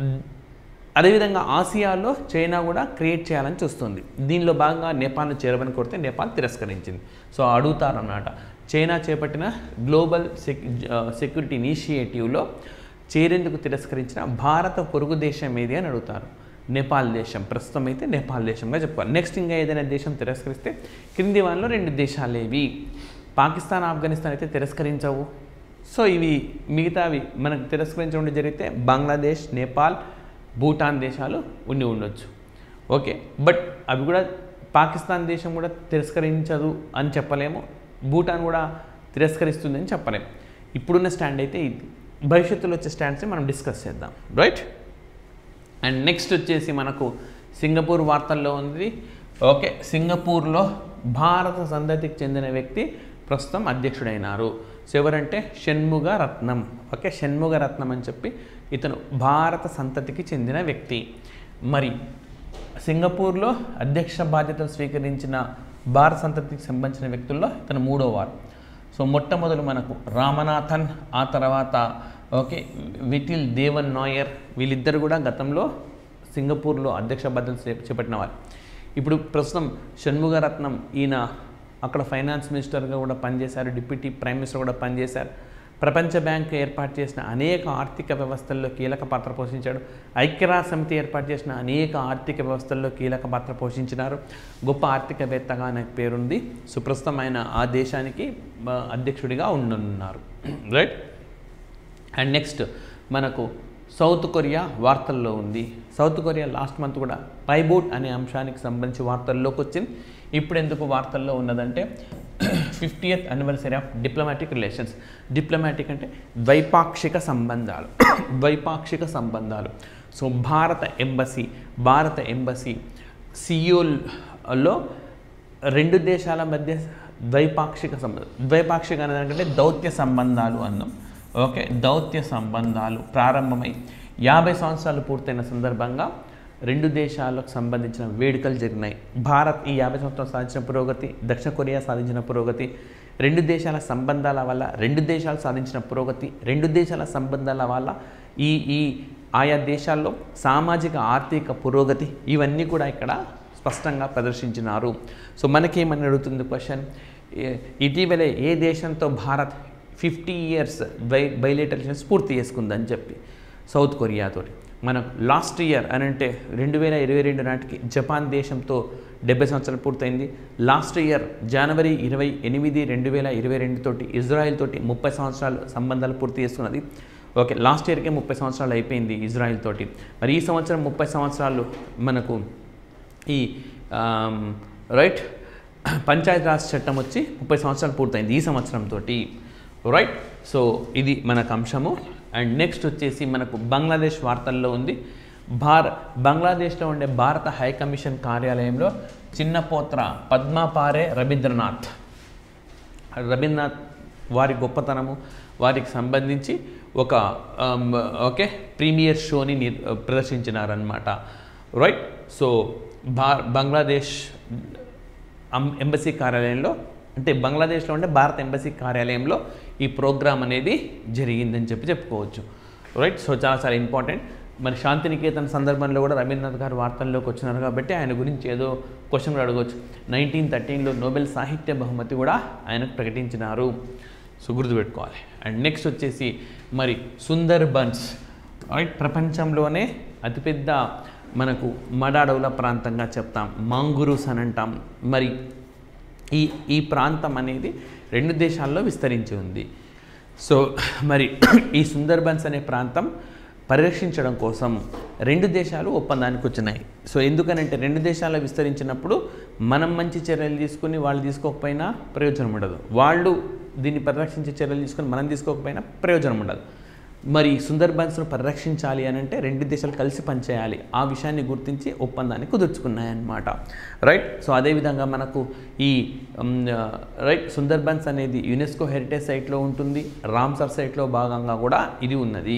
అదేవిధంగా ఆసియాలో చైనా కూడా క్రియేట్ చేయాలని చూస్తుంది దీనిలో భాగంగా నేపాల్ను చేరవని కోరితే నేపాల్ తిరస్కరించింది సో అడుగుతారన్నమాట చైనా చేపట్టిన గ్లోబల్ సెక్ సెక్యూరిటీ ఇనిషియేటివ్లో చేరేందుకు తిరస్కరించిన భారత పొరుగు దేశం ఏది అని అడుగుతారు నేపాల్ దేశం ప్రస్తుతం అయితే నేపాల్ దేశంగా చెప్పుకోవాలి నెక్స్ట్ ఇంకా ఏదైనా దేశం తిరస్కరిస్తే క్రింది వానిలో రెండు దేశాలు ఏవి పాకిస్తాన్ ఆఫ్ఘనిస్తాన్ అయితే తిరస్కరించవు సో ఇవి మిగతావి మనకు తిరస్కరించడం జరిగితే బంగ్లాదేశ్ నేపాల్ భూటాన్ దేశాలు ఉండి ఉండొచ్చు ఓకే బట్ అవి కూడా పాకిస్తాన్ దేశం కూడా తిరస్కరించదు అని చెప్పలేము భూటాన్ కూడా తిరస్కరిస్తుంది అని చెప్పలేము ఇప్పుడున్న స్టాండ్ అయితే ఇది భవిష్యత్తులో వచ్చే స్టాండ్స్ని మనం డిస్కస్ చేద్దాం రైట్ అండ్ నెక్స్ట్ వచ్చేసి మనకు సింగపూర్ వార్తల్లో ఉంది ఓకే సింగపూర్లో భారత సంతతికి చెందిన వ్యక్తి ప్రస్తుతం అధ్యక్షుడైనారు సో ఎవరంటే Shanmugaratnam okay Shanmugaratnam అని చెప్పి ఇతను భారత సంతతికి చెందిన వ్యక్తి మరి సింగపూర్లో అధ్యక్ష బాధ్యతలు స్వీకరించిన భారత సంతతికి సంబంధించిన వ్యక్తుల్లో ఇతను మూడో వారు సో మొట్టమొదలు మనకు రామనాథన్ ఆ తర్వాత ఓకే విటిల్ దేవన్ నాయర్ వీళ్ళిద్దరు కూడా గతంలో సింగపూర్లో అధ్యక్ష బాధ్యతలు చే- చేపట్టిన వారు ఇప్పుడు ప్రస్తుతం షణ్ముగరత్నం ఈయన అక్కడ ఫైనాన్స్ మినిస్టర్గా కూడా పనిచేశారు డిప్యూటీ ప్రైమ్ మినిస్టర్ కూడా పనిచేశారు ప్రపంచ బ్యాంక్ ఏర్పాటు చేసిన అనేక ఆర్థిక వ్యవస్థల్లో కీలక పాత్ర పోషించాడు ఐక్యరాజ్య సమితి ఏర్పాటు చేసిన అనేక ఆర్థిక వ్యవస్థల్లో కీలక పాత్ర పోషించినారు గొప్ప ఆర్థికవేత్తగా ఆయన పేరుంది సుప్రస్తుతం ఆయన ఆ దేశానికి ఆ, అధ్యక్షుడిగా ఉండనున్నారు రైట్ అండ్ నెక్స్ట్ మనకు సౌత్ కొరియా వార్తల్లో ఉంది సౌత్ కొరియా లాస్ట్ మంత్ కూడా పైబోట్ అనే అంశానికి సంబంధించి వార్తల్లోకి వచ్చింది ఇప్పుడు ఎందుకు వార్తల్లో ఉన్నదంటే fiftieth anniversary of diplomatic relations diplomatic అంటే ద్వైపాక్షిక సంబంధాలు ద్వైపాక్షిక సంబంధాలు సో భారత ఎంబసీ భారత ఎంబసీ సియోల్లో రెండు దేశాల మధ్య ద్వైపాక్షిక సంబంధం ద్వైపాక్షిక అనేది దౌత్య సంబంధాలు అన్నాం ఓకే దౌత్య సంబంధాలు ప్రారంభమై యాభై సంవత్సరాలు పూర్తయిన సందర్భంగా రెండు దేశాలకు సంబంధించిన వేడుకలు జరిగినాయి భారత్ ఈ యాభై సంవత్సరాలు సాధించిన పురోగతి దక్షిణ కొరియా సాధించిన పురోగతి రెండు దేశాల సంబంధాల వల్ల రెండు దేశాలు సాధించిన పురోగతి రెండు దేశాల సంబంధాల వల్ల ఈ ఈ ఆయా దేశాల్లో సామాజిక ఆర్థిక పురోగతి ఇవన్నీ కూడా ఇక్కడ స్పష్టంగా ప్రదర్శించినారు సో మనకేమని అడుగుతుంది క్వశ్చన్ ఇటీవలే ఏ దేశంతో Bharat fifty years bi bilateral relations పూర్తి చేసుకుందని చెప్పి సౌత్ కొరియాతోటి మనం లాస్ట్ ఇయర్ అని అంటే రెండు వేల ఇరవై రెండు నాటికి జపాన్ దేశంతో డెబ్బై సంవత్సరాలు పూర్తయింది లాస్ట్ ఇయర్ జనవరి ఇరవై ఎనిమిది రెండు వేల ఇరవై రెండు తోటి ఇజ్రాయెల్ తోటి ముప్పై సంవత్సరాలు సంబంధాలు పూర్తి చేసుకున్నది ఓకే లాస్ట్ ఇయర్కే ముప్పై సంవత్సరాలు అయిపోయింది ఇజ్రాయెల్ తోటి మరి ఈ సంవత్సరం ముప్పై సంవత్సరాలు మనకు ఈ ఆమ్, రైట్ పంచాయత్ రాజ్ చట్టం వచ్చి ముప్పై సంవత్సరాలు పూర్తయింది ఈ సంవత్సరంతో రైట్ సో ఇది మనకు అంశము అండ్ నెక్స్ట్ వచ్చేసి మనకు బంగ్లాదేశ్ వార్తల్లో ఉంది భార బంగ్లాదేశ్లో ఉండే భారత హై కమిషన్ కార్యాలయంలో చిన్నపోత్ర పద్మాపారే రవీంద్రనాథ్ రవీంద్రనాథ్ వారి గొప్పతనము వారికి సంబంధించి ఒక ఆమ్, ఓకే ప్రీమియర్ షోని నిర్ ప్రదర్శించినారనమాట రైట్ సో భా బంగ్లాదేశ్ అం- ఎంబసీ కార్యాలయంలో అంటే బంగ్లాదేశ్లో ఉండే భారత ఎంబసీ కార్యాలయంలో ఈ ప్రోగ్రామ్ అనేది జరిగిందని చెప్పి చెప్పుకోవచ్చు రైట్ సో చాలా చాలా ఇంపార్టెంట్ మరి శాంతినికేతన్ సందర్భంలో కూడా రవీంద్రనాథ్ గారు వార్తల్లోకి వచ్చినారు కాబట్టి ఆయన గురించి ఏదో క్వశ్చన్ కూడా అడగవచ్చు నైన్టీన్ థర్టీన్లో నోబెల్ సాహిత్య బహుమతి కూడా ఆయనకు ప్రకటించినారు సో గుర్తుపెట్టుకోవాలి అండ్ నెక్స్ట్ వచ్చేసి మరి సుందర్ బన్స్ రైట్ ప్రపంచంలోనే అతిపెద్ద మనకు మడ అడవుల ప్రాంతంగా చెప్తాం మాంగురూస్ అని అంటాం మరి ఈ ఈ ప్రాంతం అనేది రెండు దేశాల్లో విస్తరించి ఉంది సో మరి ఈ సుందర్బన్స్ అనే ప్రాంతం పరిరక్షించడం కోసం రెండు దేశాలు ఒప్పందానికి వచ్చినాయి సో ఎందుకనంటే రెండు దేశాలు విస్తరించినప్పుడు మనం మంచి చర్యలు తీసుకుని వాళ్ళు తీసుకోకపోయినా ప్రయోజనం ఉండదు వాళ్ళు దీన్ని పరిరక్షించే చర్యలు తీసుకుని మనం తీసుకోకపోయినా ప్రయోజనం ఉండదు మరి సుందర్బన్స్ను పరిరక్షించాలి అని అంటే రెండు దేశాలు కలిసి పనిచేయాలి ఆ విషయాన్ని గుర్తించి ఒప్పందాన్ని కుదుర్చుకున్నాయన్నమాట రైట్ సో అదేవిధంగా మనకు ఈ ఉమ్, ఆ, రైట్ సుందర్బన్స్ అనేది యునెస్కో హెరిటేజ్ సైట్లో ఉంటుంది రామ్సర్ సైట్లో భాగంగా కూడా ఇది ఉన్నది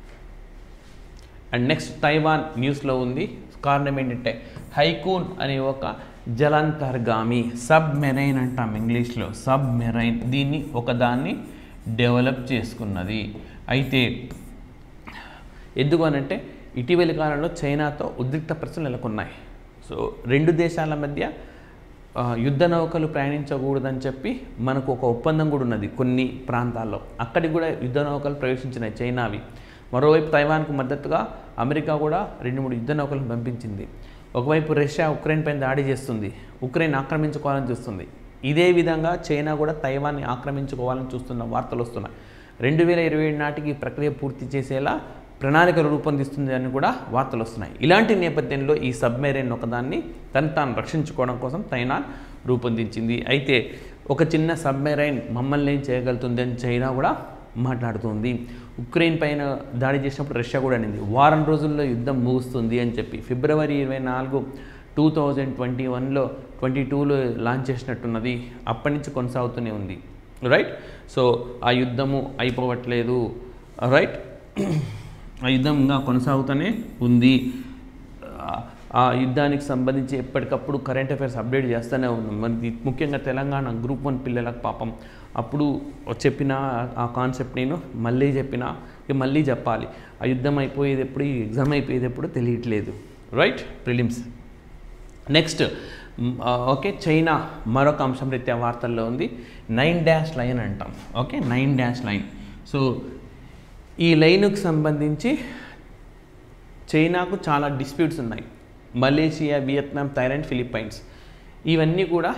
అండ్ నెక్స్ట్ తైవాన్ న్యూస్లో ఉంది కారణం ఏంటంటే హైకూన్ అనే ఒక జలాంతర్గామి సబ్ మెరైన్ అంటాం ఇంగ్లీష్లో సబ్ మెరైన్ దీన్ని ఒకదాన్ని డెవలప్ చేసుకున్నది అయితే ఎందుకు అనంటే ఇటీవలి కాలంలో చైనాతో ఉద్రిక్త ప్రశ్నలు నెలకొన్నాయి సో రెండు దేశాల మధ్య ఆ, యుద్ధ నౌకలు ప్రయాణించకూడదని చెప్పి మనకు ఒక ఒప్పందం కూడా ఉన్నది కొన్ని ప్రాంతాల్లో అక్కడికి కూడా యుద్ధ నౌకలు ప్రవేశించినాయి చైనావి మరోవైపు తైవాన్కు మద్దతుగా అమెరికా కూడా రెండు మూడు యుద్ధ నౌకలను పంపించింది ఒకవైపు రష్యా ఉక్రెయిన్ పైన దాడి చేస్తుంది ఉక్రెయిన్ ఆక్రమించుకోవాలని చూస్తుంది ఇదే విధంగా చైనా కూడా తైవాన్ని ఆక్రమించుకోవాలని చూస్తున్న వార్తలు వస్తున్నాయి రెండు వేల ఇరవై ఏడు నాటికి ఈ ప్రక్రియ పూర్తి చేసేలా ప్రణాళికలు రూపొందిస్తుంది అని కూడా వార్తలు వస్తున్నాయి ఇలాంటి నేపథ్యంలో ఈ సబ్మెరైన్ ఒకదాన్ని తను తాను రక్షించుకోవడం కోసం తైనాన్ రూపొందించింది అయితే ఒక చిన్న సబ్మెరైన్ మమ్మల్ని ఏం చేయగలుగుతుంది అని చైనా కూడా మాట్లాడుతుంది ఉక్రెయిన్ పైన దాడి చేసినప్పుడు రష్యా కూడా అనింది వారం రోజుల్లో యుద్ధం ముగుస్తుంది అని చెప్పి ఫిబ్రవరి ఇరవై నాలుగు టూ థౌజండ్ ట్వంటీ వన్లో ట్వంటీ టూలో లాంచ్ చేసినట్టున్నది అప్పటి నుంచి కొనసాగుతూనే ఉంది రైట్ సో ఆ యుద్ధము అయిపోవట్లేదు రైట్ ఆ యుద్ధం ఇంకా కొనసాగుతూనే ఉంది ఆ- ఆ యుద్ధానికి సంబంధించి ఎప్పటికప్పుడు కరెంట్ అఫైర్స్ అప్డేట్ చేస్తూనే ఉన్నాం మనకి ముఖ్యంగా తెలంగాణ గ్రూప్ వన్ పిల్లలకు పాపం అప్పుడు చెప్పిన ఆ కాన్సెప్ట్ నేను మళ్ళీ చెప్పిన ఇక మళ్ళీ చెప్పాలి ఆ యుద్ధం అయిపోయేది ఎప్పుడు ఈ ఎగ్జామ్ అయిపోయేది ఎప్పుడు తెలియట్లేదు రైట్ ప్రిలిమ్స్ నెక్స్ట్ మ్, ఆ, ఓకే చైనా మరొక అంశం రీత్యా వార్తల్లో ఉంది నైన్ డాష్ లైన్ అంటాం okay nine dash line so ఈ లైన్కు సంబంధించి చైనాకు చాలా డిస్ప్యూట్స్ ఉన్నాయి మలేషియా వియత్నాం థైలాండ్ ఫిలిప్పైన్స్ ఇవన్నీ కూడా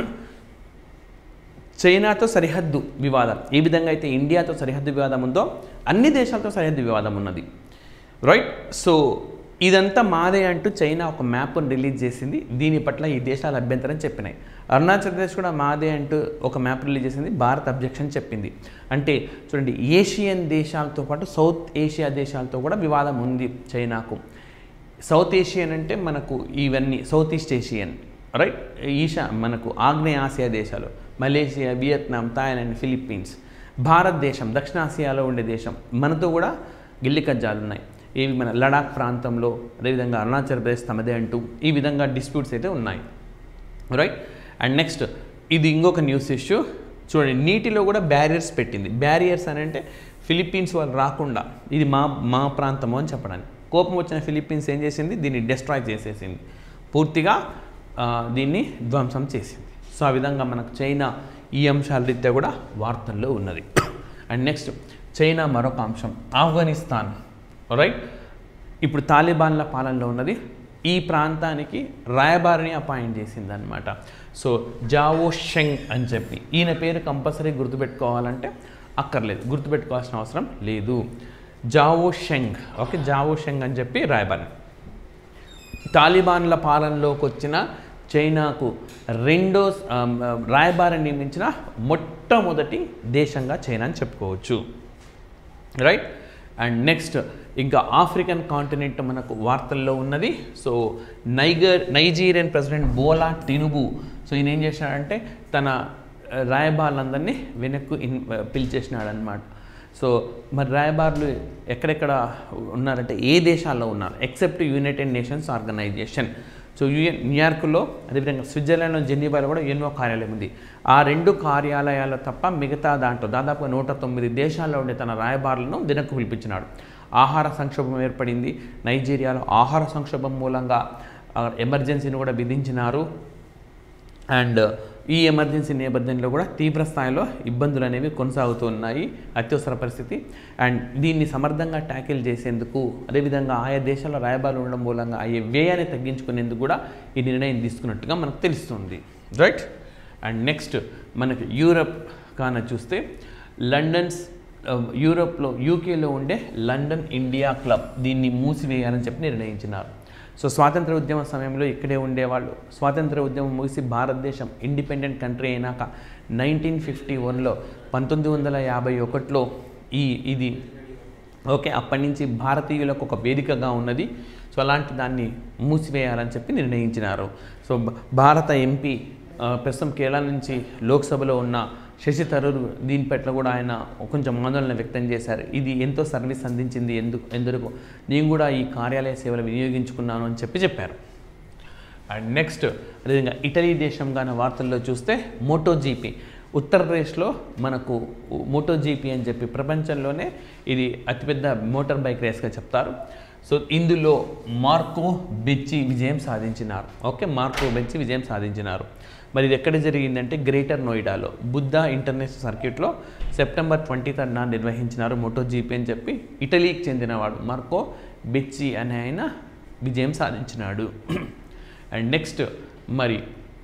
చైనాతో సరిహద్దు వివాదం ఏ విధంగా అయితే ఇండియాతో సరిహద్దు వివాదం ఉందో అన్ని దేశాలతో సరిహద్దు వివాదం ఉన్నది రైట్ సో ఇదంతా మాదే అంటూ చైనా ఒక మ్యాప్ను రిలీజ్ చేసింది దీని పట్ల ఈ దేశాల అభ్యంతరం చెప్పినాయి అరుణాచల్ ప్రదేశ్ కూడా మాదే అంటూ ఒక మ్యాప్ రిలీజ్ చేసింది భారత్ అబ్జెక్షన్ చెప్పింది అంటే చూడండి ఏషియన్ దేశాలతో పాటు సౌత్ ఏషియా దేశాలతో కూడా వివాదం ఉంది చైనాకు సౌత్ ఏషియన్ అంటే మనకు ఇవన్నీ సౌత్ ఈస్ట్ ఏషియన్ రైట్ ఈషా మనకు ఆగ్నేయ ఆసియా దేశాలు మలేషియా వియత్నాం థాయిలాండ్ ఫిలిప్పీన్స్ భారతదేశం దక్షిణాసియాలో ఉండే దేశం మనతో కూడా గిల్లి కజ్జాలు ఉన్నాయి ఇవి మన లడాక్ ప్రాంతంలో అదేవిధంగా అరుణాచల్ ప్రదేశ్ తమదే అంటూ ఈ విధంగా డిస్ప్యూట్స్ అయితే ఉన్నాయి రైట్ అండ్ నెక్స్ట్ ఇది ఇంకొక న్యూస్ ఇష్యూ చూడండి నీటిలో కూడా బ్యారియర్స్ పెట్టింది బ్యారియర్స్ అని అంటే ఫిలిప్పీన్స్ వాళ్ళు రాకుండా ఇది మా మా ప్రాంతము అని చెప్పడానికి కోపం వచ్చిన ఫిలిప్పీన్స్ ఏం చేసింది దీన్ని డిస్ట్రాయ్ చేసేసింది పూర్తిగా ఆ, దీన్ని ధ్వంసం చేసింది సో ఆ విధంగా మనకు చైనా ఈ అంశాల రీత్యా కూడా వార్తల్లో ఉన్నది అండ్ నెక్స్ట్ చైనా మరొక అంశం ఆఫ్ఘనిస్తాన్ రైట్ ఇప్పుడు తాలిబాన్ల పాలనలో ఉన్నది ఈ ప్రాంతానికి రాయబారిని అపాయింట్ చేసిందనమాట సో జావో షెంగ్ అని చెప్పి ఈయన పేరు కంపల్సరీ గుర్తుపెట్టుకోవాలంటే అక్కర్లేదు గుర్తుపెట్టుకోవాల్సిన అవసరం లేదు Zhao Sheng okay Zhao Sheng అని చెప్పి రాయబారి తాలిబాన్ల పాలనలోకి వచ్చిన చైనాకు రెండో ఆ, రాయబారిని నియమించిన మొట్టమొదటి దేశంగా చైనా అని చెప్పుకోవచ్చు రైట్ అండ్ నెక్స్ట్ ఇంకా ఆఫ్రికన్ కాంటినెంట్ మనకు వార్తల్లో ఉన్నది so Niger Nigerian president Bola Tinubu so ఈయన ఏం చేశాడంటే తన ఆ, రాయబారులందరినీ వెనక్కు ఇన్ పిలిచేసినాడు అనమాట సో మరి రాయబారులు ఎక్కడెక్కడ ఉన్నారంటే ఏ దేశాల్లో ఉన్నారు except United Nations organisation so UN న్యూయార్క్లో అదేవిధంగా స్విట్జర్లాండ్లో జెనీవాలో కూడా ఎన్నో కార్యాలయం ఉంది ఆ రెండు కార్యాలయాలు తప్ప మిగతా దాంట్లో దాదాపు నూట తొమ్మిది దేశాల్లో ఉండే తన రాయబారులను దినకు పిలిపించినాడు ఆహార సంక్షోభం ఏర్పడింది నైజీరియాలో ఆహార సంక్షోభం మూలంగా ఆ, ఎమర్జెన్సీని కూడా విధించినారు అండ్ ఈ ఎమర్జెన్సీ నేపథ్యంలో కూడా తీవ్ర స్థాయిలో ఇబ్బందులు అనేవి కొనసాగుతూ ఉన్నాయి అత్యవసర పరిస్థితి అండ్ దీన్ని సమర్థంగా ట్యాకిల్ చేసేందుకు అదేవిధంగా ఆయా దేశాల రాయబారులు ఉండడం మూలంగా అయ్యే వ్యయాన్ని తగ్గించుకునేందుకు కూడా ఈ నిర్ణయం తీసుకున్నట్టుగా మనకు తెలుస్తుంది రైట్ అండ్ నెక్స్ట్ మనకి యూరప్ కాన చూస్తే లండన్స్ ఆ, యూరోప్లో యూకేలో ఉండే లండన్ ఇండియా క్లబ్ దీన్ని మూసివేయాలని చెప్పి నిర్ణయించినారు సో స్వాతంత్ర ఉద్యమ సమయంలో ఇక్కడే ఉండేవాళ్ళు స్వాతంత్ర ఉద్యమం ముగిసి భారతదేశం ఇండిపెండెంట్ కంట్రీ అయినాక నైన్టీన్ ఫిఫ్టీ వన్లో పంతొమ్మిది వందల యాభై ఒకటిలో ఈ ఇది ఓకే అప్పటి నుంచి భారతీయులకు ఒక వేదికగా ఉన్నది సో అలాంటి దాన్ని మూసివేయాలని చెప్పి నిర్ణయించినారు సో భ- భారత ఎంపీ ఆ, ప్రస్తుతం కేరళ నుంచి లోక్సభలో ఉన్న శశి థరూర్ దీని పట్ల కూడా ఆయన కొంచెం ఆందోళన వ్యక్తం చేశారు ఇది ఎంతో సర్వీస్ అందించింది ఎందుకు ఎందుకు నేను కూడా ఈ కార్యాలయ సేవలు వినియోగించుకున్నాను అని చెప్పి చెప్పారు అండ్ నెక్స్ట్ అదేవిధంగా ఇటలీ దేశంగాన వార్తల్లో చూస్తే మోటో జీపీ ఉత్తరప్రదేశ్లో మనకు మోటో జీపీ అని చెప్పి ప్రపంచంలోనే ఇది అతిపెద్ద మోటార్ బైక్ రేస్గా చెప్తారు సో ఇందులో మార్కో బెచ్చి విజయం సాధించినారు ఓకే మార్కో బెచ్చి విజయం సాధించినారు మరి ఇది ఎక్కడ జరిగిందంటే గ్రేటర్ నోయిడాలో బుద్ధ ఇంటర్నేషనల్ సర్క్యూట్లో సెప్టెంబర్ ట్వంటీ థర్డ్ నాడు నిర్వహించినారు మోటో జీపీ అని చెప్పి ఇటలీకి చెందినవాడు మార్కో బెచ్చి అనే ఆయన విజయం సాధించినాడు అండ్ నెక్స్ట్ మరి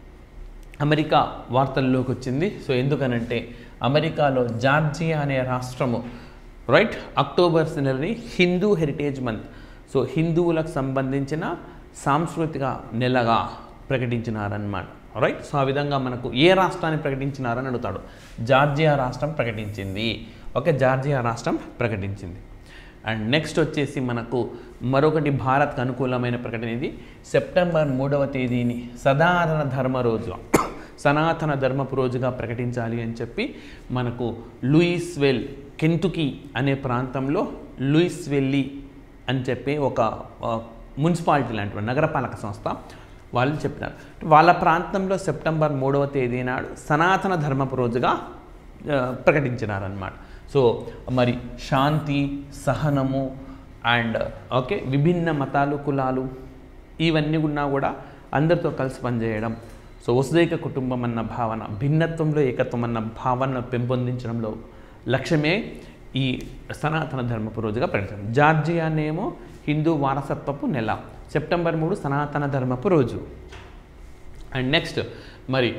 అమెరికా వార్తల్లోకి వచ్చింది సో ఎందుకనంటే అమెరికాలో జార్జియా అనే రాష్ట్రము రైట్ అక్టోబర్ నెలని హిందూ హెరిటేజ్ మంత్ సో హిందువులకు సంబంధించిన సాంస్కృతిక నెలగా ప్రకటించినారన్నమాట రైట్ సో ఆ విధంగా మనకు ఏ రాష్ట్రాన్ని ప్రకటించినారని అడుగుతాడు జార్జియా రాష్ట్రం ప్రకటించింది ఓకే జార్జియా రాష్ట్రం ప్రకటించింది అండ్ నెక్స్ట్ వచ్చేసి మనకు మరొకటి భారత్కు అనుకూలమైన ప్రకటన ఇది సెప్టెంబర్ మూడవ తేదీని సనాతన ధర్మ రోజు సనాతన ధర్మపు రోజుగా ప్రకటించాలి అని చెప్పి మనకు లూయిస్వెల్ కెంటుకీ అనే ప్రాంతంలో లూయిస్వెల్లీ అని చెప్పి ఒక ఆ, మున్సిపాలిటీ లాంటి నగరపాలక సంస్థ వాళ్ళు చెప్పినారు వాళ్ళ ప్రాంతంలో సెప్టెంబర్ మూడవ తేదీ నాడు సనాతన ధర్మపు రోజుగా ఆ, ప్రకటించినారన్నమాట సో మరి శాంతి సహనము అండ్ ఓకే విభిన్న మతాలు కులాలు ఇవన్నీ ఉన్నా కూడా అందరితో కలిసి పనిచేయడం సో వసుదైక కుటుంబం అన్న భావన భిన్నత్వంలో ఏకత్వం అన్న భావన పెంపొందించడంలో లక్ష్యమే ఈ సనాతన ధర్మపు రోజుగా ప్రకటించారు జార్జియానేమో హిందూ వారసత్వపు నెల సెప్టెంబర్ మూడు సనాతన ధర్మపు రోజు అండ్ నెక్స్ట్ మరి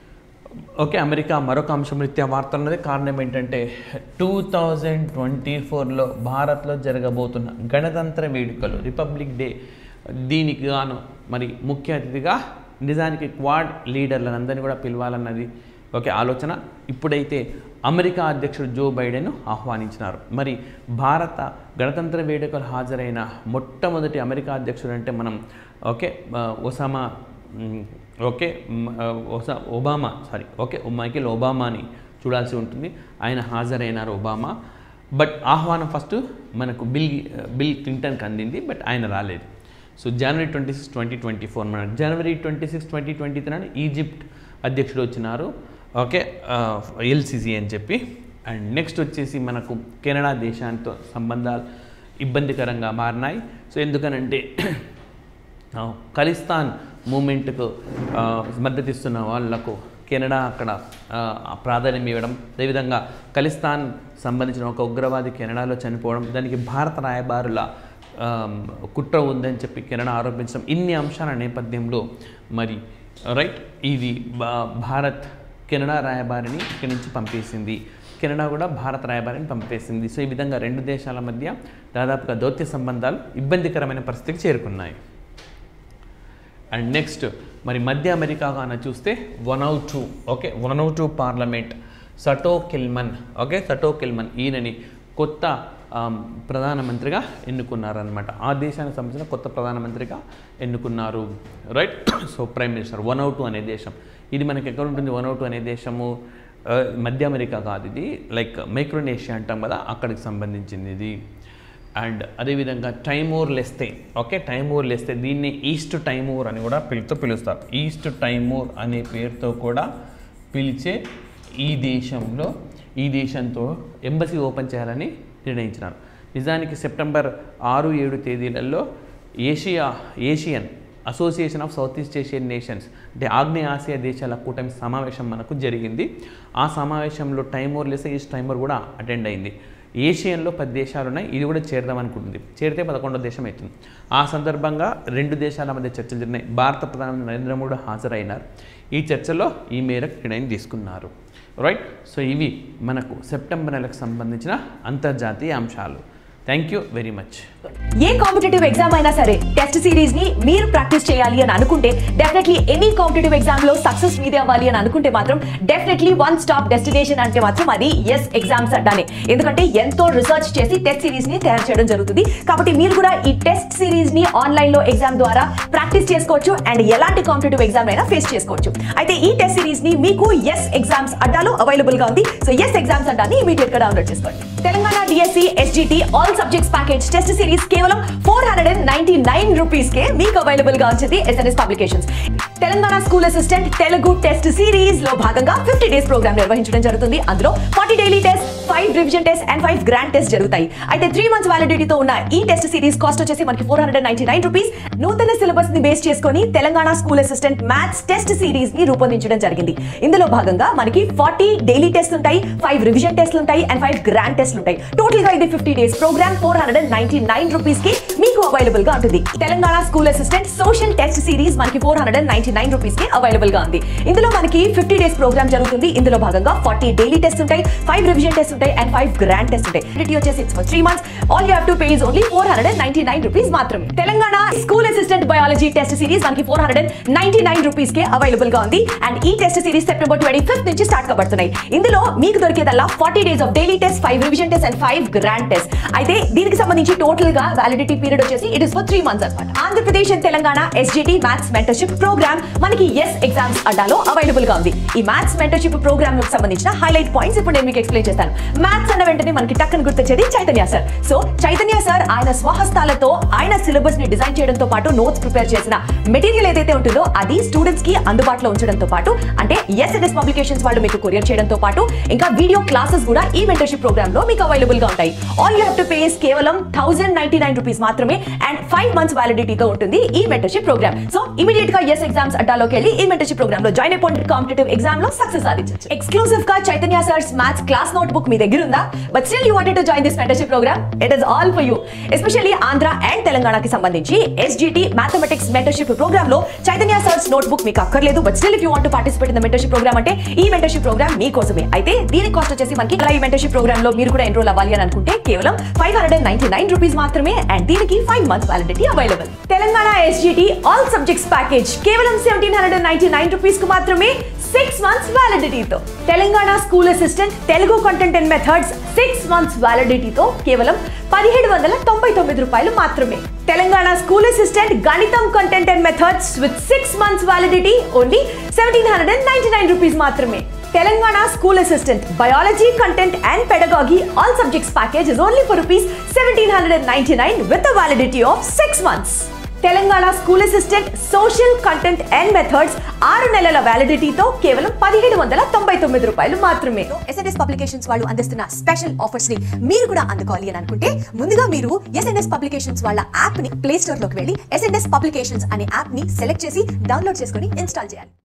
ఓకే అమెరికా మరొక అంశం రీత్యా వార్తలు ఉన్నది కారణం ఏంటంటే టూ థౌజండ్ ట్వంటీ ఫోర్లో భారత్లో జరగబోతున్న గణతంత్ర వేడుకలు రిపబ్లిక్ డే దీనికి గాను మరి ముఖ్య అతిథిగా నిజానికి క్వాడ్ లీడర్లందరినీ కూడా పిలవాలన్నది ఓకే ఆలోచన ఇప్పుడైతే అమెరికా అధ్యక్షుడు జో బైడెన్ ఆహ్వానించినారు మరి భారత గణతంత్ర వేడుకలు హాజరైన మొట్టమొదటి అమెరికా అధ్యక్షుడు అంటే మనం ఓకే ఆ, ఒసామా మ్, ఓకే మ్, ఆ, ఒసా ఒబామా సారీ ఓకే మైకేల్ ఒబామాని చూడాల్సి ఉంటుంది ఆయన హాజరైనారు ఒబామా బట్ ఆహ్వానం ఫస్ట్ మనకు బిల్ బిల్ క్లింటన్కి అందింది బట్ ఆయన రాలేదు so January twenty six twenty twenty four మన January twenty six twenty twenty three Egypt అధ్యక్షుడు వచ్చినారు ఓకే ఎల్సిసి అని చెప్పి అండ్ నెక్స్ట్ వచ్చేసి మనకు కెనడా దేశాంతో సంబంధాలు ఇబ్బందికరంగా మారినాయి సో ఎందుకనంటే ఆ, ఖలిస్తాన్ మూమెంట్కు ఆ, మద్దతిస్తున్న వాళ్లకు కెనడా అక్కడ ఆ, ప్రాధాన్యం ఇవ్వడం అదేవిధంగా ఖలిస్తాన్ సంబంధించిన ఒక ఉగ్రవాది కెనడాలో చనిపోవడం దానికి భారత రాయబారుల ఆ, కుట్ర ఉందని చెప్పి కెనడా ఆరోపించడం ఇన్ని అంశాల నేపథ్యంలో మరి రైట్ ఇది భా- భారత్ కెనడా రాయబారిని ఇక్కడి నుంచి పంపేసింది కెనడా కూడా భారత రాయబారిని పంపేసింది సో ఈ విధంగా రెండు దేశాల మధ్య దాదాపుగా దౌత్య సంబంధాలు ఇబ్బందికరమైన పరిస్థితికి చేరుకున్నాయి అండ్ నెక్స్ట్ మరి మధ్య అమెరికా గాన చూస్తే Vanuatu okay Vanuatu parliament Sato Kilman okay Sato Kilman ఈయనని కొత్త ఆమ్, ప్రధానమంత్రిగా ఎన్నుకున్నారనమాట ఆ దేశానికి సంబంధించిన కొత్త ప్రధానమంత్రిగా ఎన్నుకున్నారు right so prime minister Vanuatu అనే దేశం ఇది మనకి ఎక్కడ ఉంటుంది వన్ అవుట్ టూ అనే దేశము ఆ, మధ్య అమెరికా కాదు ఇది లైక్ మైక్రోనేషియా అంటాం కదా అక్కడికి సంబంధించింది ఇది అండ్ అదేవిధంగా టైమూర్ లెస్తే ఓకే టైమూర్ లెస్తే దీన్ని ఈస్ట్ టైమూర్ అని కూడా పిలుతో పిలుస్తారు ఈస్ట్ టైమూర్ అనే పేరుతో కూడా పిలిచే ఈ దేశంలో ఈ దేశంతో ఎంబసీ ఓపెన్ చేయాలని నిర్ణయించినారు నిజానికి సెప్టెంబర్ ఆరు ఏడు తేదీలలో Asia Asian association of South East Asian nations అంటే ఆగ్నేయ ఆసియా దేశాల కూటమి సమావేశం మనకు జరిగింది ఆ సమావేశంలో టైమోర్ లెస్ ఈస్ట్ టైమోర్ కూడా అటెండ్ అయింది ఏషియన్లో పది దేశాలు ఉన్నాయి ఇది కూడా చేరదాం అనుకుంటుంది చేరితే పదకొండో దేశం అవుతుంది ఆ సందర్భంగా రెండు దేశాల మధ్య చర్చలు జరిగినాయి భారత ప్రధానమంత్రి నరేంద్ర మోడీ హాజరైనారు ఈ చర్చలో ఈ మేరకు నిర్ణయం తీసుకున్నారు రైట్ సో ఇవి మనకు సెప్టెంబర్ నెలకు సంబంధించిన అంతర్జాతీయ అంశాలు థ్యాంక్ యూ వెరీ మచ్ ఏ కాంపిటేటివ్ ఎగ్జామ్ అయినా సరే టెస్ట్ సిరీస్ ని మీరు ప్రాక్టీస్ చేయాలి అని అనుకుంటే డెఫినెట్లీ ఎనీ కాంపిటేటివ్ ఎగ్జామ్ లో సక్సెస్ మీదే అవ్వాలి అని అనుకుంటే మాత్రం డెఫినెట్లీ వన్ స్టాప్ డెస్టినేషన్ అంటే మాత్రం అది ఎస్ ఎగ్జామ్స్ అడ్డానే ఎందుకంటే ఎంతో రీసెర్చ్ చేసి టెస్ట్ సిరీస్ ని తయారు చేయడం జరుగుతుంది కాబట్టి మీరు కూడా ఈ టెస్ట్ సిరీస్ ని ఆన్లైన్ లో ఎగ్జామ్ ద్వారా ప్రాక్టీస్ చేసుకోవచ్చు అండ్ ఎలాంటి కాంపిటేటివ్ ఎగ్జామ్ అయినా ఫేస్ చేసుకోవచ్చు అయితే ఈ టెస్ట్ సిరీస్ ని మీకు ఎస్ ఎగ్జామ్స్ అడ్డాలో అవైలబుల్ గా ఉంది సో ఎస్ ఎగ్జామ్స్ అడ్డాని ఇమీడియట్ గా డౌన్లోడ్ చేసుకోండి Telangana DSC SGT all subjects package test series కేవలం four hundred and ninety nine rupees కే మీకు అవైలబుల్ గా వచ్చింది SNS publications Telangana school assistant Telugu test series లో భాగంగా ఫిఫ్టీ డేస్ ప్రోగ్రామ్ నిర్వహించడం జరుగుతుంది అందులో forty daily test five revision test and five grand test జరుగుతాయి అయితే త్రీ మంత్స్ వ్యాలిడిటీతో ఉన్న ఈ టెస్ట్ సిరీస్ కాస్ట్ వచ్చేసి మనకి four hundred ninety nine rupees నూతన సిలబస్ ని బేస్ చేసుకొని Telangana school assistant maths test series ని రూపొందించడం జరిగింది ఇందులో భాగంగా మనకి ఫార్టీ డైలీ టెస్ట్ ఉంటాయి ఫైవ్ రివిజన్ టెస్ట్లు ఉంటాయి అండ్ ఫైవ్ గ్రాండ్ టెస్ట్లు ఉంటాయి టోటల్ గా ఇది fifty days programme four hundred and ninety nine rupees కి మీకు అవైలబుల్ గా ఉంటుంది Telangana school assistant social test series మనకి four hundred and ninety nine rupees కి అవైలబుల్ గా ఉంది ఇందులో మనకి ఫిఫ్టీ డేస్ ప్రోగ్రామ్ జరుగుతుంది ఇందులో భాగంగా ఫార్టీ డైలీ టెస్ట్ ఉంటాయి ఫైవ్ రివిజన్ టెస్ట్ ఉంటాయి అండ్ ఫైవ్ గ్రాండ్ టెస్ట్ ఉంటాయి రిటీ వచ్చేసి it's for three months all you have to pay is only four hundred and ninety nine rupees మాత్రమే Telangana school assistant biology test series మనకి four hundred and ninety nine rupees కే available గా ఉంది and ఈ test series September twenty fifth నుంచి start కాబడుతున్నాయి ఇందులో మీకు దొరికేదల్లా forty days of daily test five revision test and five grand test అయితే దీనికి సంబంధించి టోటల్ గా వ్యాలిడిటీ పీరియడ్ వచ్చేసి it is for three months అనమాట Andhra Pradesh and Telangana SGT maths mentorship programme మనకి ఎస్ ఎగ్జామ్స్ అడ్డాలో అవైలబుల్ గా ఉంది ఈ మ్యాథ్స్ మెంటర్షిప్ ప్రోగ్రామ్ కు సంబంధించిన హైలైట్ పాయింట్స్ ఇప్పుడు నేను మీకు ఎక్స్ప్లెయిన్ చేస్తాను మ్యాథ్స్ అన్న వెంటనే మనకి టక్కన గుర్తొచ్చేది Chaitanya sir so Chaitanya sir ఆయన స్వహస్తాలతో ఆయన సిలబస్ ని డిజైన్ చేయడంతో పాటు నోట్స్ ప్రిపేర్ చేసిన మెటీరియల్ ఏదైతే ఉంటుందో అది స్టూడెంట్స్ కి అందుబాటులో ఉంచడంతో పాటు అంటే ఎస్ఎన్ఎస్ పబ్లికేషన్స్ వాళ్ళు మీకు కొరియర్ చేయడంతో పాటు ఇంకా వీడియో క్లాసెస్ కూడా ఈ మెంటర్షిప్ ప్రోగ్రామ్ లో మీకు అవైలబుల్ గా ఉంటాయి all you have to face కేవలం థౌసండ్ నైన్టీ నైన్ రూపీస్ మాత్రమే అండ్ ఫైవ్ మంత్స్ వ్యాలిడిటీతో ఉంటుంది ఈ మెంటర్షిప్ ప్రోగ్రామ్ సో ఇమీడియట్ గా ఎస్ ఎగ్జామ్స్ అడ్డాలోకి వెళ్ళి ఈ మెంటర్షిప్ ప్రోగ్రామ్ లో జాయిన్ అయిపోండి కాంపిటేటివ్ ఎగ్జామ్ లో సక్సెస్ సాధించవచ్చు ఎక్స్క్లూసివ్ గా Chaitanya sir's maths class notebook మీ దగ్గర ఉందా but still you wanted to join this mentorship programme it is all for you especially Andhra and తెలంగాణకి సంబంధించి ఎస్జిటి మ్యాథమెటిక్స్ మెంటర్షిప్ ప్రోగ్రామ్ లో చైతన్య సర్స్ నోట్ బుక్ మీకు అక్కర్లేదు but still if you want to participate in the mentorship programme అంటే ఈ mentorship programme మీకోసమే అయితే దీని కాస్ట్ వచ్చేసి మనకి ఇలా ఈ మెంటర్షిప్ ప్రోగ్రామ్ లో మీరు కూడా ఎన్రోల్ అవ్వాలి అని అనుకుంటే కేవలం five hundred and ninety nine rupees మాత్రమే అండ్ దీనికి five months validity available Telangana SGT all subjects package కేవలం seventeen hundred and ninety nine rupees కు మాత్రమే సిక్స్ మంత్స్ వ్యాలిడిటీతో Telangana school assistant Telugu content and methods six months వ్యాలిడిటీతో కేవలం పదిహేడు వందల తొంభై తొమ్మిది రూపాయలు మాత్రమే తెలంగాణ స్కూల్ అసిస్టెంట్ గణితం content and methods with six months validity only seventeen hundred and ninety nine rupees మాత్రమే Telangana school assistant biology content and pedagogy all subjects package is only for rupees seventeen hundred and ninety nine with validity of six months Telangana school assistant social content and methods ఆరు నెలల వ్యాలిడిటీతో కేవలం పదిహేడు వందల తొంభై తొమ్మిది రూపాయలు మాత్రమే ఎస్ఎన్ఎస్ పబ్లికేషన్స్ వాళ్ళు అందిస్తున్న స్పెషల్ ఆఫర్స్ ని మీరు కూడా అందుకోవాలి అని అనుకుంటే ముందుగా మీరు ఎస్ఎన్ఎస్ పబ్లికేషన్స్ వాళ్ళ యాప్ ని ప్లే స్టోర్ లోకి వెళ్ళి ఎస్ఎన్ఎస్ పబ్లికేషన్స్ అనే యాప్ ని సెలెక్ట్ చేసి డౌన్లోడ్ చేసుకొని ఇన్స్టాల్ చేయాలి